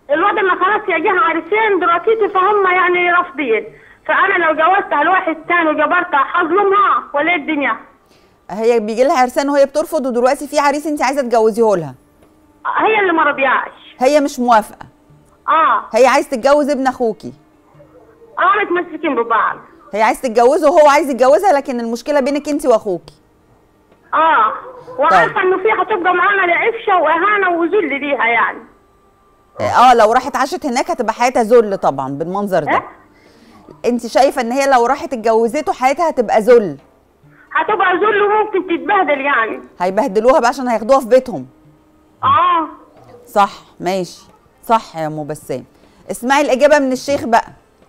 الواد ما خلاص يا جه عرسين دلوقتي فهم يعني رافضين فانا لو جوزتها لواحد تاني وجبرتها هظلمها ولا إيه الدنيا هي بيجي لها عرسان وهي بترفض ودلوقتي في عريس انت عايزه تجوزيه لها هي اللي ما رضياش هي مش موافقه اه هي عايز تتجوز ابن اخوكي اه متمسكين ببعض هي عايز تتجوزه وهو عايز يتجوزها لكن المشكله بينك انت واخوكي اه وعارفه انه في هتبقى معانا عفشه واهانه وذل ليها يعني اه لو راحت عاشت هناك هتبقى حياتها ذل طبعا بالمنظر ده إيه؟ انت شايفه ان هي لو راحت اتجوزته حياتها هتبقى ذل هتبقى ذل وممكن تتبهدل يعني هيبهدلوها بقى عشان هياخدوها في بيتهم اه صح ماشي صح يا ام بسام اسمعي الاجابه من الشيخ بقى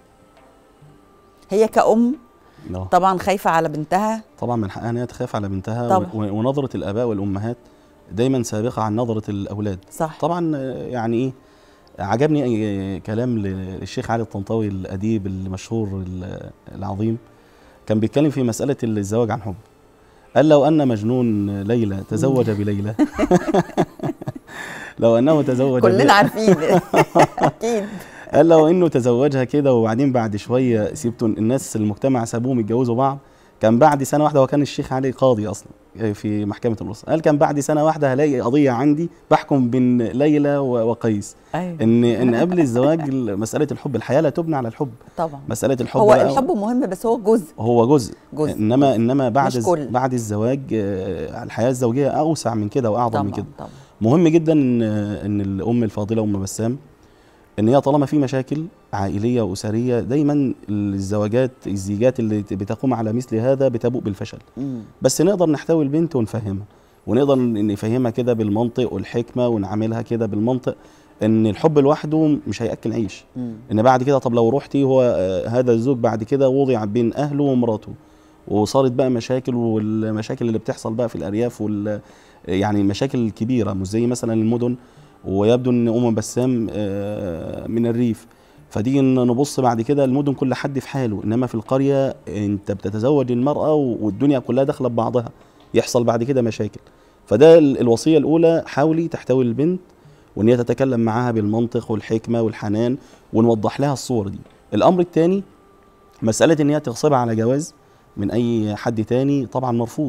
هي كأم آه. طبعا خايفه على بنتها طبعا من حقها ان هي تخاف على بنتها طبعا. و- ونظره الاباء والامهات دايما سابقه عن نظره الاولاد صح طبعا آه، يعني ايه عجبني آه، كلام ل- للشيخ علي الطنطاوي الاديب المشهور ال- العظيم كان بيتكلم في مساله الزواج عن حب قال لو ان مجنون ليلى تزوج بليلى لو انه تزوج كلنا بها- عارفين اكيد قال لو انه تزوجها كده وبعدين بعد شويه سيبتوا الناس المجتمع سابوهم يتجوزوا بعض كان بعد سنه واحده وكان الشيخ علي قاضي اصلا في محكمه الاسره قال كان بعد سنه واحده هلاقي قضيه عندي بحكم بين ليلى و- وقيس ايوه ان ان قبل الزواج مساله الحب الحياه لا تبنى على الحب طبعا مساله الحب هو بقى الحب مهم بس هو جزء هو جزء, جزء. انما انما بعد مش الز- كل. بعد الزواج آه، الحياه الزوجيه اوسع من كده واعظم من طبعا كده طبعا مهم جدا ان ان الام الفاضله ام بسام ان هي طالما في مشاكل عائليه واسريه دايما الزواجات الزيجات اللي بتقوم على مثل هذا بتبوء بالفشل مم. بس نقدر نحتوي البنت ونفهمها ونقدر نفهمها كده بالمنطق والحكمه ونعاملها كده بالمنطق ان الحب لوحده مش هياكل عيش مم. ان بعد كده طب لو رحتي هو آه، هذا الزوج بعد كده وضع بين اهله ومراته وصارت بقى مشاكل والمشاكل اللي بتحصل بقى في الارياف وال يعني مشاكل كبيره مش زي مثلا المدن ويبدو ان ام بسام آه، من الريف فتيجي نبص بعد كده المدن كل حد في حاله انما في القريه انت بتتزوج المراه والدنيا كلها داخله ببعضها يحصل بعد كده مشاكل فده ال- الوصيه الاولى حاولي تحتوي البنت وان هي تتكلم معاها بالمنطق والحكمه والحنان ونوضح لها الصور دي الامر الثاني مساله ان هي تغصبها على جواز من اي حد تاني طبعا مرفوض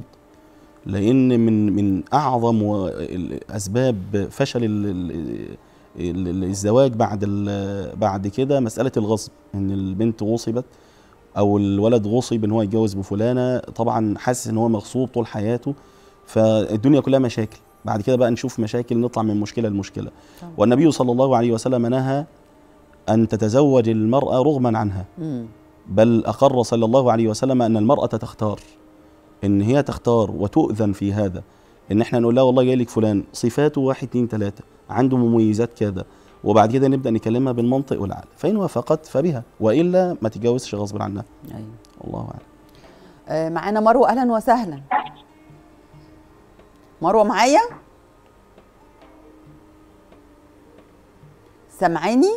لان من من اعظم و- ال- اسباب فشل ال- ال- ال- الزواج بعد ال- بعد كده مساله الغصب ان البنت غصبت او الولد غصب ان هو يتجوز بفلانه طبعا حاسس ان هو مغصوب طول حياته فالدنيا كلها مشاكل بعد كده بقى نشوف مشاكل نطلع من مشكله لمشكله طبعا. والنبي صلى الله عليه وسلم نهى ان تتزوج المراه رغما عنها مم. بل أقر صلى الله عليه وسلم أن المرأة تختار إن هي تختار وتؤذن في هذا إن إحنا نقول لها والله جاي لك فلان صفاته واحد اتنين تلاتة عنده مميزات كذا وبعد كده نبدأ نكلمها بالمنطق والعقل فإن وافقت فبها وإلا ما تتجوزش غصب عنها ايوه الله أعلم آه، معانا مروه اهلا وسهلا مروه معايا سامعاني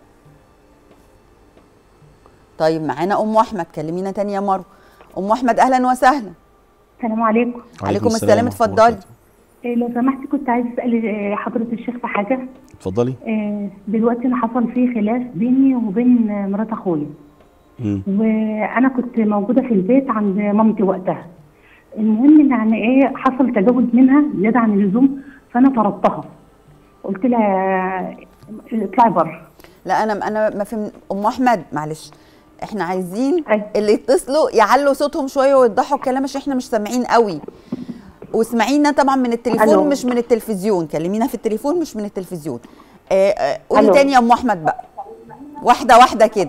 طيب معانا ام احمد كلمينا تاني يا مروه ام احمد اهلا وسهلا السلام عليكم عليكم السلام، ورحمة الله اتفضلي. وبركاته. إيه لو سمحت كنت عايز اسال آه، حضره الشيخ في حاجه اتفضلي آه، دلوقتي انا حصل فيه خلاف بيني وبين آه، مرات اخويا مم. وانا كنت موجوده في البيت عند مامتي وقتها المهم ان يعني ايه حصل تجاوز منها زياده عن اللزوم فانا طردتها قلت لها اطلعي بره لا انا انا ما فهم ام احمد معلش احنا عايزين أيوة. اللي يتصلوا يعلوا صوتهم شويه ويوضحوا الكلام عشان احنا مش سامعين قوي واسمعينا طبعا من التليفون ألو. مش من التلفزيون كلمينا في التليفون مش من التلفزيون آه، آه، قولي ألو. تاني يا ام احمد بقى واحده واحده كده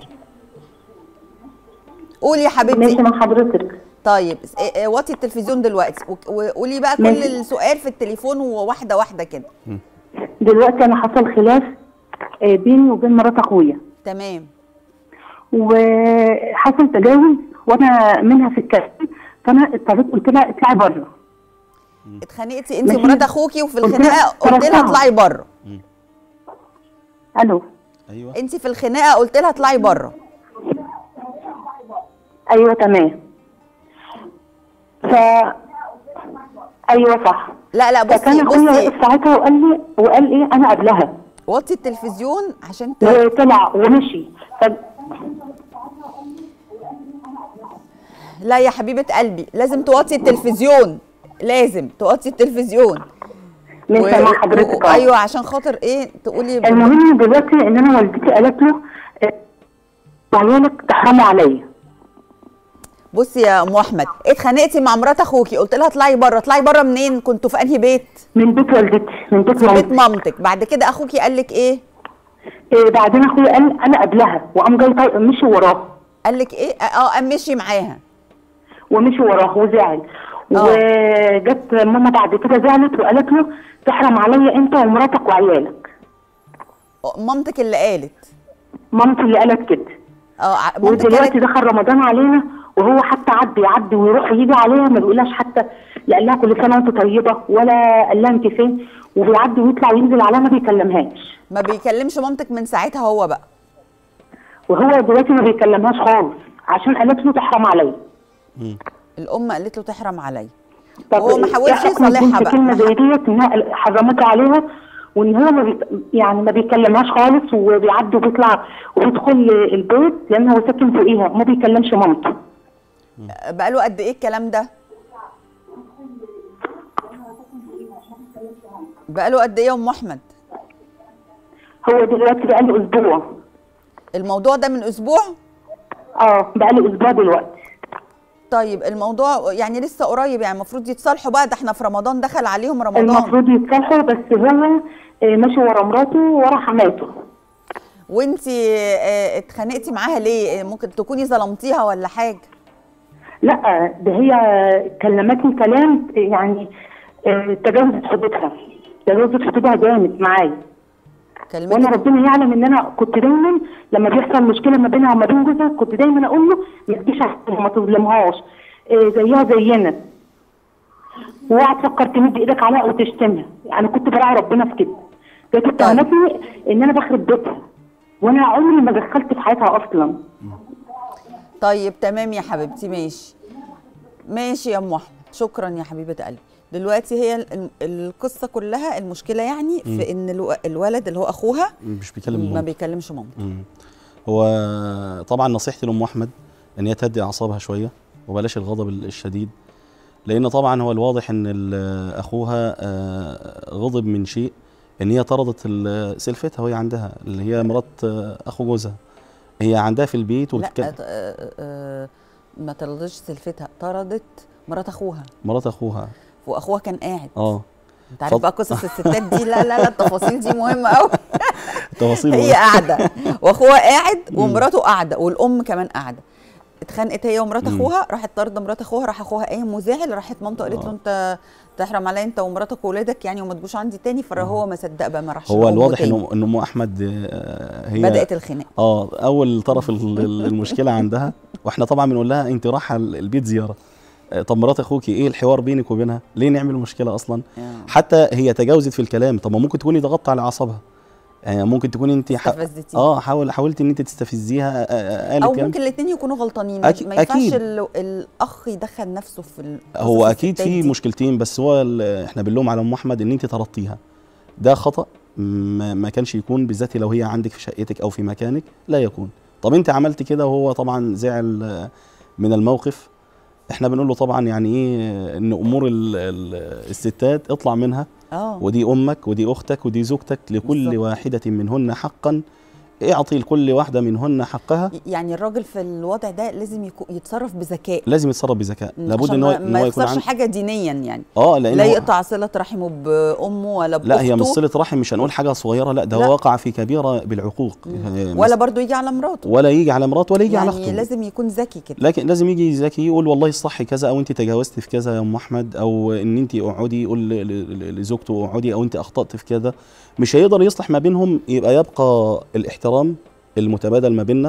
قولي يا ماشي حبيبتي مع حضرتك طيب آه، آه، وطي التلفزيون دلوقتي وك- وقولي بقى كل ماشي. السؤال في التليفون وواحده واحده كده دلوقتي انا حصل خلاف آه، بيني وبين مرات اخويا تمام وحصل تجاوز وانا منها في الكلام فانا اضطريت قلت لها اطلعي بره اتخانقتي انت ماشي. ومرات اخوكي وفي قلت لها الخناقه قلت لها طردتها. اطلعي بره الو أيوه انت في الخناقه قلت لها اطلعي بره ايوه تمام ف ايوه صح لا لا فكان بصي اخويا بصي واقف ساعتها وقال لي وقال ايه انا قبلها وطي التلفزيون عشان ت... وطلع ومشي ف... لا يا حبيبه قلبي لازم توطي التلفزيون لازم توطي التلفزيون من و- سامع و- حضرتك آه. ايوه عشان خاطر ايه تقولي ب- المهم دلوقتي ان انا والدتي قالت له آه، عيالك تحرموا عليا بصي يا ام احمد اتخانقتي مع مرات اخوكي قلت لها اطلعي بره اطلعي بره منين كنتوا في انهي بيت من بيت والدتي من بيت في بيت مامتي مامتك بعد كده اخوكي قال لك ايه آه، بعدين اخويا قال انا قبلها وقام جاي طايق- مشي وراه قال لك ايه اه قام مشي معاها ومشي وراه وزعل آه. وجت ماما بعد كده زعلت وقالت له تحرم عليا انت ومراتك وعيالك مامتك اللي قالت مامتي اللي قالت كده اه ع- مامتك ودلوقتي قالت دخل رمضان علينا وهو حتى عدي يعدي ويروح يجي عليها ما بيقولهاش حتى لا قال لها كل سنه وانت طيبه ولا قال لها انت فين وبيعدي ويطلع وينزل عليها ما بيكلمهاش ما بيكلمش مامتك من ساعتها هو بقى وهو دلوقتي ما بيكلمهاش خالص عشان قالت له تحرم عليا الام قالت له تحرم علي طب هو ما حاولش إيه حكم يصالحها البنت بقى. كلمه زي ديت انها حرمتها عليها وان هو ما بي... يعني ما بيكلمهاش خالص وبيعدي وبيطلع وبيدخل البيت لان هو ساكن فوقيها وما بيكلمش مامته بقى له قد ايه الكلام ده بقى له قد ايه يا ام احمد هو دلوقتي بقى له اسبوع الموضوع ده من اسبوع اه بقى له اسبوع دلوقتي طيب الموضوع يعني لسه قريب يعني المفروض يتصالحوا بقى ده احنا في رمضان دخل عليهم رمضان المفروض يتصالحوا بس هو آه، ماشي ورا مراته ورا حماته وانتي آه، اتخانقتي معاها ليه آه، ممكن تكوني ظلمتيها ولا حاجه لا ده هي كلمتني كلام يعني آه، تجاوزت حدودها تجاوزت حدودها جامد معايا وانا كلمتك ربنا يعلم ان انا كنت دايما لما بيحصل مشكله ما بينها وما بين جوزها كنت دايما اقول له ما تجيش عليها، ما تظلمهاش آه، زيها زينا واوعى تفكر تمد ايدك عليها او تشتمها يعني كنت براعي ربنا في كده كانت اتهمتني ان انا بخرب بيتها وانا عمري ما دخلت في حياتها اصلا طيب تمام يا حبيبتي ماشي ماشي يا ام احمد شكرا يا حبيبه قلبي دلوقتي هي ال- القصه كلها المشكله يعني في ان الو- الولد اللي هو اخوها مش بيكلم ما مامته. بيكلمش مامته مم. هو طبعا نصيحتي لام احمد ان هي تهدي اعصابها شويه وبلاش الغضب الشديد لان طبعا هو الواضح ان ال- اخوها آه، غضب من شيء ان هي طردت ال- سلفتها وهي عندها اللي هي مرات آه، اخو جوزها هي عندها في البيت لا وبتك... آه، آه، آه، ما طردتش سلفتها طردت مرات اخوها مرات اخوها واخوها كان قاعد اه انت عارف اتفضل. بقى قصص الستات دي لا لا لا التفاصيل دي مهمه قوي تفاصيل هي قاعده واخوها قاعد ومراته قاعده والام كمان قاعده اتخانقت هي ومرات مم. اخوها راحت طارده مرات اخوها راح اخوها قايم وزعل راحت مامته قالت له انت تحرم عليا انت ومراتك وولادك يعني وما تجوش عندي تاني فهو ما صدق بقى ما راحش هو لأمه الواضح تاني. ان ان ام احمد آه، هي بدات الخناق اه اول طرف ال- ال- المشكله عندها واحنا طبعا بنقول لها انت رايحه ال- البيت زياره آه، طب مرات اخوكي ايه الحوار بينك وبينها ليه نعمل مشكله اصلا آه. حتى هي تجاوزت في الكلام طب ما ممكن تكوني ضغطت على اعصابها يعني ممكن تكوني انت ح... استفزتيه. اه حاول حاولت ان انت تستفزيها آه، آه، قالت او كلام. ممكن الاثنين يكونوا غلطانين ما- أكيد- ما ينفعش أكيد. ال- الاخ يدخل نفسه في ال- هو قصص اكيد الستات في دي. مشكلتين بس هو ال- احنا بنلوم على ام احمد ان انت طردتيها ده خطا ما, ما كانش يكون بالذات لو هي عندك في شقتك او في مكانك لا يكون طب انت عملت كده وهو طبعا زعل آه، من الموقف احنا بنقول له طبعا يعني ايه ان امور ال ال الستات اطلع منها اه ودي امك ودي اختك ودي زوجتك لكل بالظبط. واحده منهن حقا اعطي لكل واحده منهن حقها يعني الراجل في الوضع ده لازم يكون يتصرف بذكاء لازم يتصرف بذكاء لابد عشان ان هو ما- ان ما هو يكون يخسرش عند حاجه دينيا يعني اه لان لا هو- يقطع صله رحمه بامه ولا باخته لا هي مش صله رحم مش هنقول حاجه صغيره لا ده لا. هو وقع في كبيره بالعقوق يعني ولا برضو يجي على مراته ولا يجي على مراته ولا يجي على يعني اخته لازم يكون ذكي كده لكن لازم يجي ذكي يقول والله الصح كذا او انت تجاوزت في كذا يا ام احمد او ان انت اقعدي يقول ل- ل- لزوجته اقعدي او انت اخطات في كذا مش هيقدر يصلح ما بينهم يبقى يبقى الاحترام المتبادل ما بيننا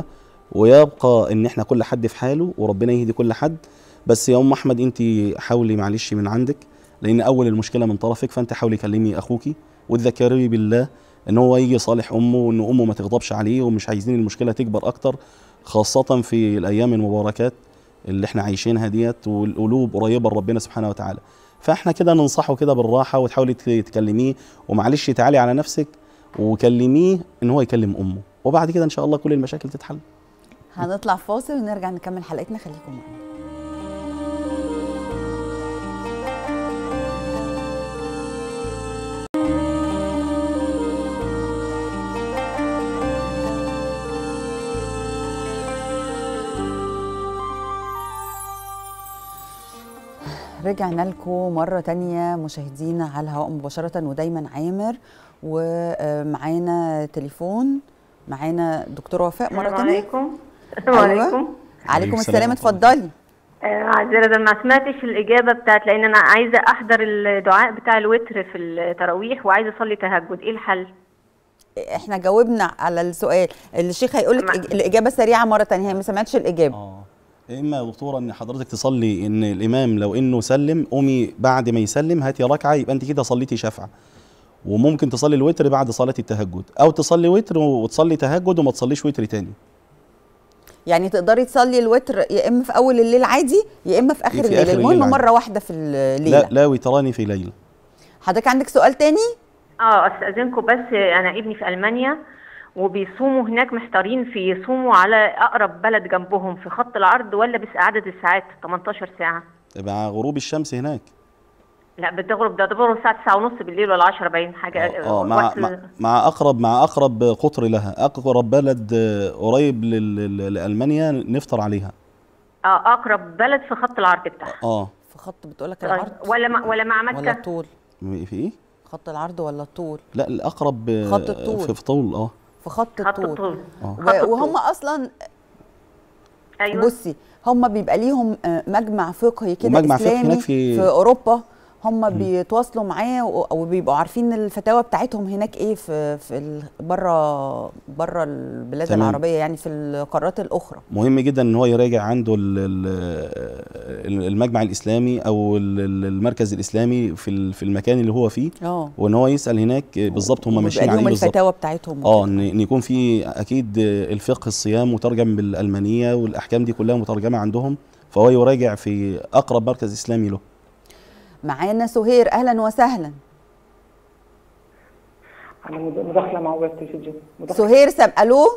ويبقى ان احنا كل حد في حاله وربنا يهدي كل حد بس يا ام احمد انت حاولي معلش من عندك لان اول المشكله من طرفك فانت حاولي كلمي اخوكي وتذكري بالله ان هو يجي صالح امه وان امه ما تغضبش عليه ومش عايزين المشكله تكبر اكتر خاصه في الايام المباركات اللي احنا عايشينها ديت والقلوب قريبه لربنا سبحانه وتعالى فاحنا كده ننصحه كده بالراحه وتحاولي ت- تكلميه ومعلش تعالي على نفسك وكلميه ان هو يكلم امه وبعد كده ان شاء الله كل المشاكل تتحل هنطلع فاصل ونرجع نكمل حلقتنا خليكم معانا رجعنا لكم مرة تانية مشاهدينا على الهواء مباشرة ودايما عامر ومعانا تليفون معانا دكتور وفاء مرة السلام تانية عليكم السلام أيوة. عليكم عليكم السلام السلام ورحمة الله. اتفضلي آه، عذرة ما سمعتش الإجابة بتاعت لأن أنا عايزة أحضر الدعاء بتاع الوتر في التراويح وعايزة أصلي تهجد إيه الحل؟ احنا جاوبنا على السؤال الشيخ هيقول لك ما- الإجابة سريعة مرة تانية هي ما سمعتش الإجابة اه اما يا دكتوره ان حضرتك تصلي ان الامام لو انه سلم قومي بعد ما يسلم هاتي ركعه يبقى انت كده صليتي شفعه وممكن تصلي الوتر بعد صلاه التهجد او تصلي وتر وتصلي تهجد وما تصليش وتر تاني يعني تقدري تصلي الوتر يا إما في أول الليل عادي يا إما في آخر في الليل آخر الليل المهم عادي. مرة واحدة في الليلة لا لا وتراني في ليله حضرتك عندك سؤال تاني اه استاذنكم بس انا ابني في المانيا وبيصوموا هناك محتارين في يصوموا على اقرب بلد جنبهم في خط العرض ولا بس عدد الساعات 18 ساعه مع غروب الشمس هناك لا بتغرب ده تغرب الساعه 9 ونص بالليل ولا 10 باين حاجه اه مع, وقت- مع مع اقرب مع اقرب قطر لها اقرب بلد آه، قريب لل- لل- لالمانيا نفطر عليها اه اقرب بلد في خط العرض بتاعها اه في خط بتقولك طيب، العرض ولا مع ولا مع ولا مكه الطول في ايه خط العرض ولا الطول لا الاقرب آه، خط الطول. في في طول اه في خط خط الطول الطول آه. خط و- الطول. وهم اصلا ايوه بصي هم بيبقى ليهم آه، مجمع فقهي كده ومجمع فقهي اسلامي هناك في- في اوروبا هم بيتواصلوا معاه و- وبيبقوا عارفين الفتاوى بتاعتهم هناك ايه في في بره بره البلاد تمام. العربيه يعني في القارات الاخرى مهم جدا ان هو يراجع عنده ال- ال- المجمع الاسلامي او ال- ال- المركز الاسلامي في ال- في المكان اللي هو فيه اه وان هو يسال هناك بالظبط هم وبيبقى ماشيين على ليهم ايه بالظبط الفتاوى بتاعتهم اه وكده. ان إن يكون في اكيد الفقه الصيام مترجم بالالمانيه والاحكام دي كلها مترجمه عندهم فهو يراجع في اقرب مركز اسلامي له معانا سهير اهلا وسهلا انا مد- مداخله مع وقت الفيديو مداخلة. سهير سب الو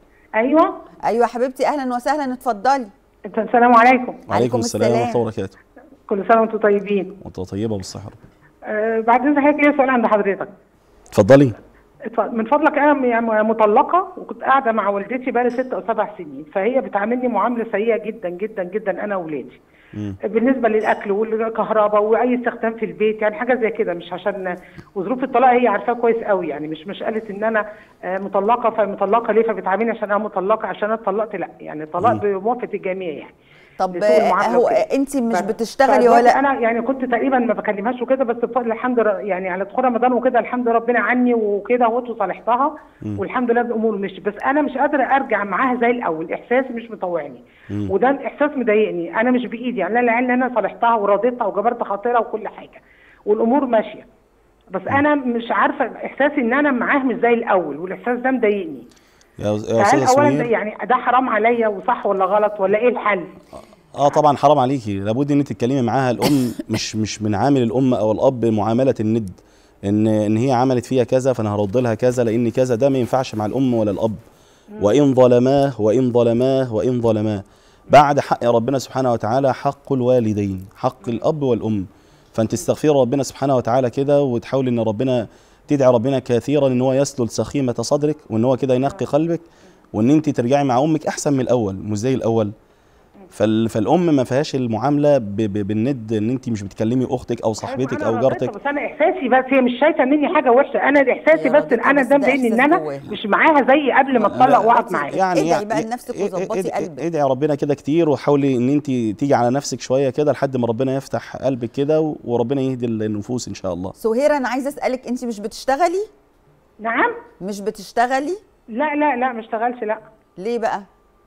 ايوه ايوه حبيبتي اهلا وسهلا اتفضلي السلام عليكم عليكم السلام ورحمه السلام. الله وبركاته كل سنه وانتم طيبين وانت طيبه بالصحه آه بعدين حضرتك ليا سؤال عند حضرتك اتفضلي اتفضل. من فضلك انا م- مطلقه وكنت قاعده مع والدتي بقالي ست او سبع سنين فهي بتعاملني معامله سيئه جدا جدا جدا انا واولادي مم. بالنسبه للاكل والكهرباء واي استخدام في البيت يعني حاجه زي كده مش عشان وظروف الطلاق هي عارفاه كويس قوي يعني مش مش قالت ان انا آه، مطلقه فمطلقه ليه فبتعاملني عشان انا مطلقه عشان انا اتطلقت لا يعني الطلاق مم. بموافقه الجميع يعني طب لسوء المعاملة هو وكده. انت مش ف- بتشتغلي فدلوقتي ولا انا يعني كنت تقريبا ما بكلمهاش وكده بس بفضل الحمد لله يعني على دخول رمضان وكده الحمد لله ربنا عني وكده اهوت وصالحتها مم. والحمد لله الامور مشيت بس انا مش قادره ارجع معاها زي الاول احساسي مش مطوعني مم. وده الاحساس مضايقني انا مش بايدي يعني لا لعل انا صالحتها ورضيتها وجبرت خاطرها وكل حاجه والامور ماشيه بس انا مش عارفه احساسي ان انا معاه مش زي الاول والاحساس ده مضايقني يا يا فهل استاذه اولا ده سمير يعني ده حرام عليا وصح ولا غلط ولا ايه الحل؟ اه طبعا حرام عليكي لابد ان انت تتكلمي معاها الام مش مش بنعامل الام او الاب معامله الند ان ان هي عملت فيها كذا فانا هرد لها كذا لان كذا ده ما ينفعش مع الام ولا الاب وان ظلماه وان ظلماه وان ظلماه بعد حق ربنا سبحانه وتعالى حق الوالدين حق الاب والام فانت تستغفري ربنا سبحانه وتعالى كده وتحاولي ان ربنا تدعي ربنا كثيرا ان هو يسلل سخيمه صدرك وان هو كده ينقي قلبك وان انت ترجعي مع امك احسن من الاول مش زي الاول فال... فالام ما فيهاش المعامله ب... ب... بالند ان انت مش بتكلمي اختك او صاحبتك أنا او رضيتها، جارتك بس انا احساسي بس هي مش شايفه مني حاجه وحشه انا احساسي هي بس رضيتها انا بس ده ده مضايقني ان إحساس انا جواها. مش معاها زي قبل ما اتطلق واقعد معاها يعني ادعي بقى لنفسك اد- وظبطي اد- قلبك. ادعي ربنا كده كتير وحاولي ان انت تيجي على نفسك شويه كده لحد ما ربنا يفتح قلبك كده و- وربنا يهدي النفوس ان شاء الله سهير انا عايزه اسالك انت مش بتشتغلي نعم مش بتشتغلي لا لا لا ما اشتغلش لا ليه بقى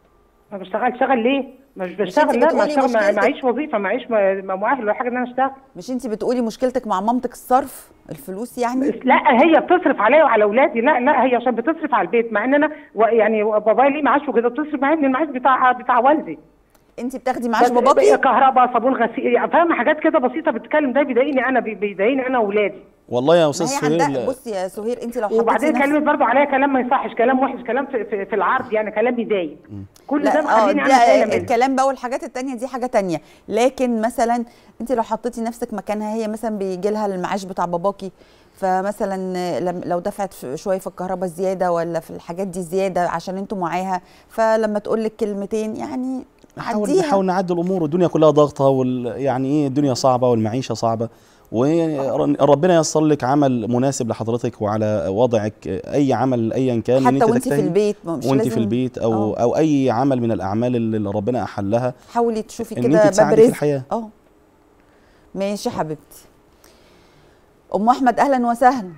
ما بشتغلش اشتغل ليه مش أنت بشتغل لا ما بتقولي اشتغل ما- مشكلتك. معيش وظيفه معيش م- ما مؤهل ولا حاجه ان انا اشتغل مش انت بتقولي مشكلتك مع مامتك الصرف الفلوس يعني لا هي بتصرف عليا وعلى اولادي لا لا هي عشان بتصرف على البيت مع ان انا و- يعني بابايا ليه معاش وكده بتصرف معايا من المعاش بتاع بتاع والدي انت بتاخدي معاش بس- باباكي كهرباء صابون غسيل يعني فاهمه حاجات كده بسيطه بتتكلم ده بيضايقني انا بي- بيضايقني انا واولادي والله يا ما استاذ هي عندها سهير بصي يا سهير انت لو حطيتي وبعدين نفسك كلمت برضه عليا كلام ما يصحش كلام وحش كلام في, في, في العرض يعني كلام يضايق كل ده لا اه مخليني انا شايله ده منه الكلام بقى والحاجات التانية دي حاجة تانية لكن مثلا انت لو حطيتي نفسك مكانها هي مثلا بيجي لها المعاش بتاع باباكي فمثلا لم- لو دفعت في- شويه في الكهرباء زياده ولا في الحاجات دي زياده عشان انتوا معاها فلما تقول لك كلمتين يعني نحاول عديها نحاول نعدل الامور الدنيا كلها ضغطه وال يعني ايه الدنيا صعبه والمعيشه صعبه وربنا ييسر لك عمل مناسب لحضرتك وعلى وضعك اي عمل ايا كان إن حتى أنت وانت في تجتهدي. البيت مش وانت في لازم- البيت او آه. او اي عمل من الاعمال اللي ربنا احلها حاولي تشوفي إن كده أنت باب تساعدي في رزق الحياة. اه ماشي يا حبيبتي ام احمد اهلا وسهلا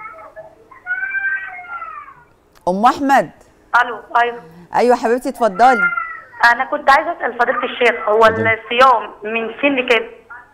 ام احمد الو ايوه ايوه حبيبتي اتفضلي انا كنت عايزه اسال فضيله الشيخ هو اتفضلي. الصيام من سن كام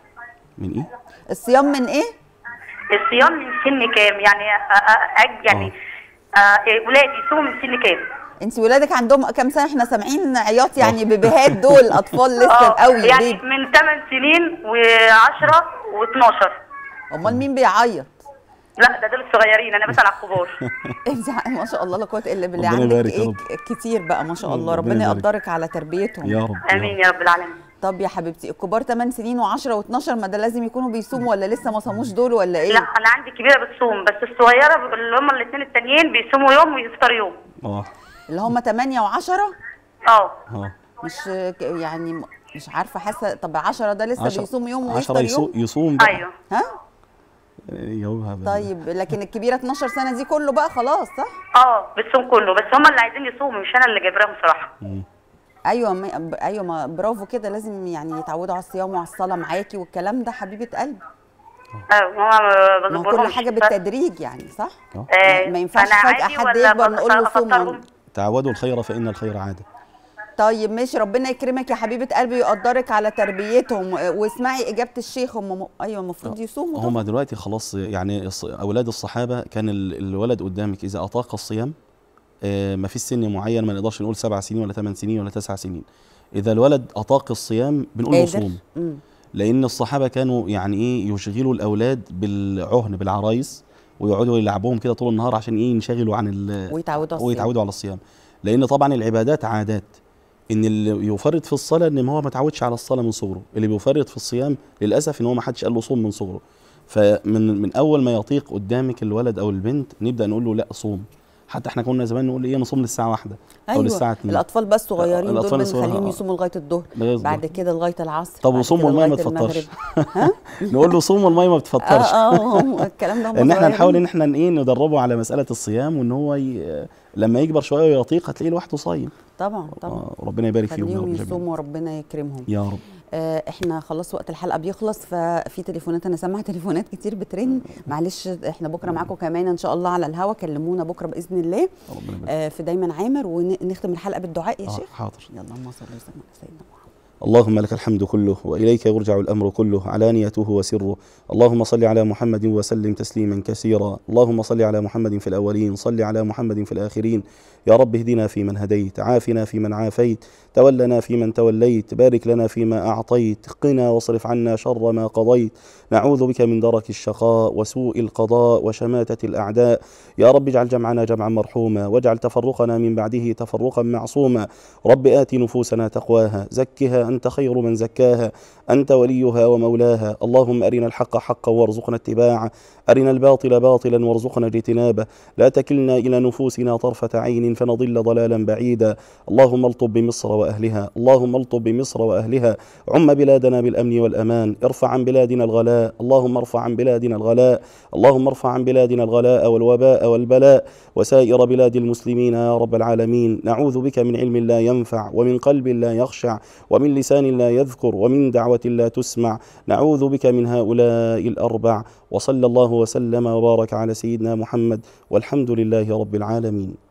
من ايه الصيام من ايه الصيام من سن كام يعني أ- أ- أج- يعني آه، ولادي يصوموا من سن كام انت ولادك عندهم كام سنه احنا سامعين عياط يعني بيبيهات دول اطفال لسه اه قوي يعني بيبي. من 8 سنين و10 و12 امال مين بيعيط لا ده دول الصغيرين انا بسال على الكبار انت ما شاء الله لا قوه الا بالله ربنا عندك يبارك يا ايه رب. كتير بقى ما شاء الله ربنا ربنا يبارك. يقدرك على تربيتهم يا رب يا امين رب. يا رب العالمين طب يا حبيبتي الكبار 8 سنين و10 و12 ما ده لازم يكونوا بيصوموا ولا لسه ما صاموش دول ولا ايه لا انا عندي كبيره بتصوم بس الصغيره اللي هم الاثنين التانيين بيصوموا يوم ويفطر يوم اه اللي هم 8 و10 اه اه مش ك- يعني م- مش عارفه حاسه طب 10 ده لسه عشرة- بيصوم يوم عشرة ويفطر يصو- يوم يصوم بقى. ايوه ها يجاوبها بقى. طيب لكن الكبيره 12 سنه دي كله بقى خلاص صح اه بتصوم كله بس هم اللي عايزين يصوموا مش انا اللي جايباهم صراحه مم. ايوه ما ب- ايوه ما برافو كده لازم يعني يتعودوا على الصيام وعلى الصلاه معاكي والكلام ده حبيبه قلبي اه ما ما هو كل بظبطهمش. حاجه ف- بالتدريج يعني صح آه، ما ينفعش فأنا فجأة عادي حد ولا يكبر نقول له صوم أفطرهم؟ ولا- تعودوا الخير فان الخير عاده طيب ماشي ربنا يكرمك يا حبيبه قلبي ويقدرك على تربيتهم و- واسمعي اجابه الشيخ هم م... ايوه المفروض يصوموا طبعا هم دلوقتي خلاص يعني الص- اولاد الصحابه كان ال- الولد قدامك اذا اطاق الصيام آه، ما فيش سن معين ما نقدرش نقول سبع سنين ولا ثمان سنين ولا تسع سنين اذا الولد اطاق الصيام بنقول له قادر صوم مم. لان الصحابه كانوا يعني ايه يشغلوا الاولاد بالعهن بالعرايس ويقعدوا يلعبوهم كده طول النهار عشان ايه ينشغلوا عن ال- ويتعودوا على الصيام. ويتعودوا على الصيام لان طبعا العبادات عادات ان اللي يفرط في الصلاه ان هو ما اتعودش على الصلاه من صغره اللي بيفرط في الصيام للاسف ان هو ما حدش قال له صوم من صغره فمن من اول ما يطيق قدامك الولد او البنت نبدا نقول له لا صوم حتى احنا كنا زمان نقول ايه نصوم للساعه واحدة او ايوه للساعه 2 الاطفال بس صغيرين دول الأطفال الصغيرة، بنخليهم آه. يصوموا لغايه الظهر بالظبط. بعد كده لغايه العصر طب بعد وصوم كده والميه ما لغاية تفطرش المغرب. نقول له صوم والميه ما اه بتفطرش اه هم الكلام ده هم ان احنا صغيرين. نحاول ان احنا ايه ندربه على مساله الصيام وان هو ي... لما يكبر شويه ويطيق هتلاقيه لوحده صايم طبعا طبعا آه، ربنا يبارك فيهم يا خليهم رب جميعا يصوموا وربنا يكرمهم يا رب آه احنا خلاص وقت الحلقه بيخلص ففي تليفونات انا سامعه تليفونات كتير بترن معلش احنا بكره معاكم كمان ان شاء الله على الهوا كلمونا بكره باذن الله ربنا يبارك آه في دايما عامر ونختم الحلقه بالدعاء يا آه، شيخ حاضر يلا اللهم صل وسلم على سيدنا محمد اللهم لك الحمد كله واليك يرجع الامر كله علانيته وسره اللهم صل على محمد وسلم تسليما كثيرا اللهم صل على محمد في الاولين صل على محمد في الاخرين يا رب اهدنا فيمن هديت عافنا فيمن عافيت تولنا فيمن توليت بارك لنا فيما اعطيت قنا واصرف عنا شر ما قضيت نعوذ بك من درك الشقاء وسوء القضاء وشماتة الأعداء يا رب اجعل جمعنا جمعا مرحوما واجعل تفرقنا من بعده تفرقا معصوما رب آت نفوسنا تقواها زكها أنت خير من زكاها أنت وليها ومولاها اللهم أرنا الحق حقا وارزقنا اتباعه أرنا الباطل باطلا وارزقنا اجتنابه لا تكلنا إلى نفوسنا طرفة عين فنضل ضلالا بعيدا اللهم الطب بمصر وأهلها اللهم الطب بمصر وأهلها عم بلادنا بالأمن والأمان ارفع عن بلادنا الغلاء اللهم ارفع عن بلادنا الغلاء اللهم ارفع عن بلادنا الغلاء والوباء والبلاء وسائر بلاد المسلمين يا رب العالمين نعوذ بك من علم لا ينفع ومن قلب لا يخشع ومن لسان لا يذكر ومن دعوة لا تسمع نعوذ بك من هؤلاء الأربع وصلى الله وسلم وبارك على سيدنا محمد والحمد لله رب العالمين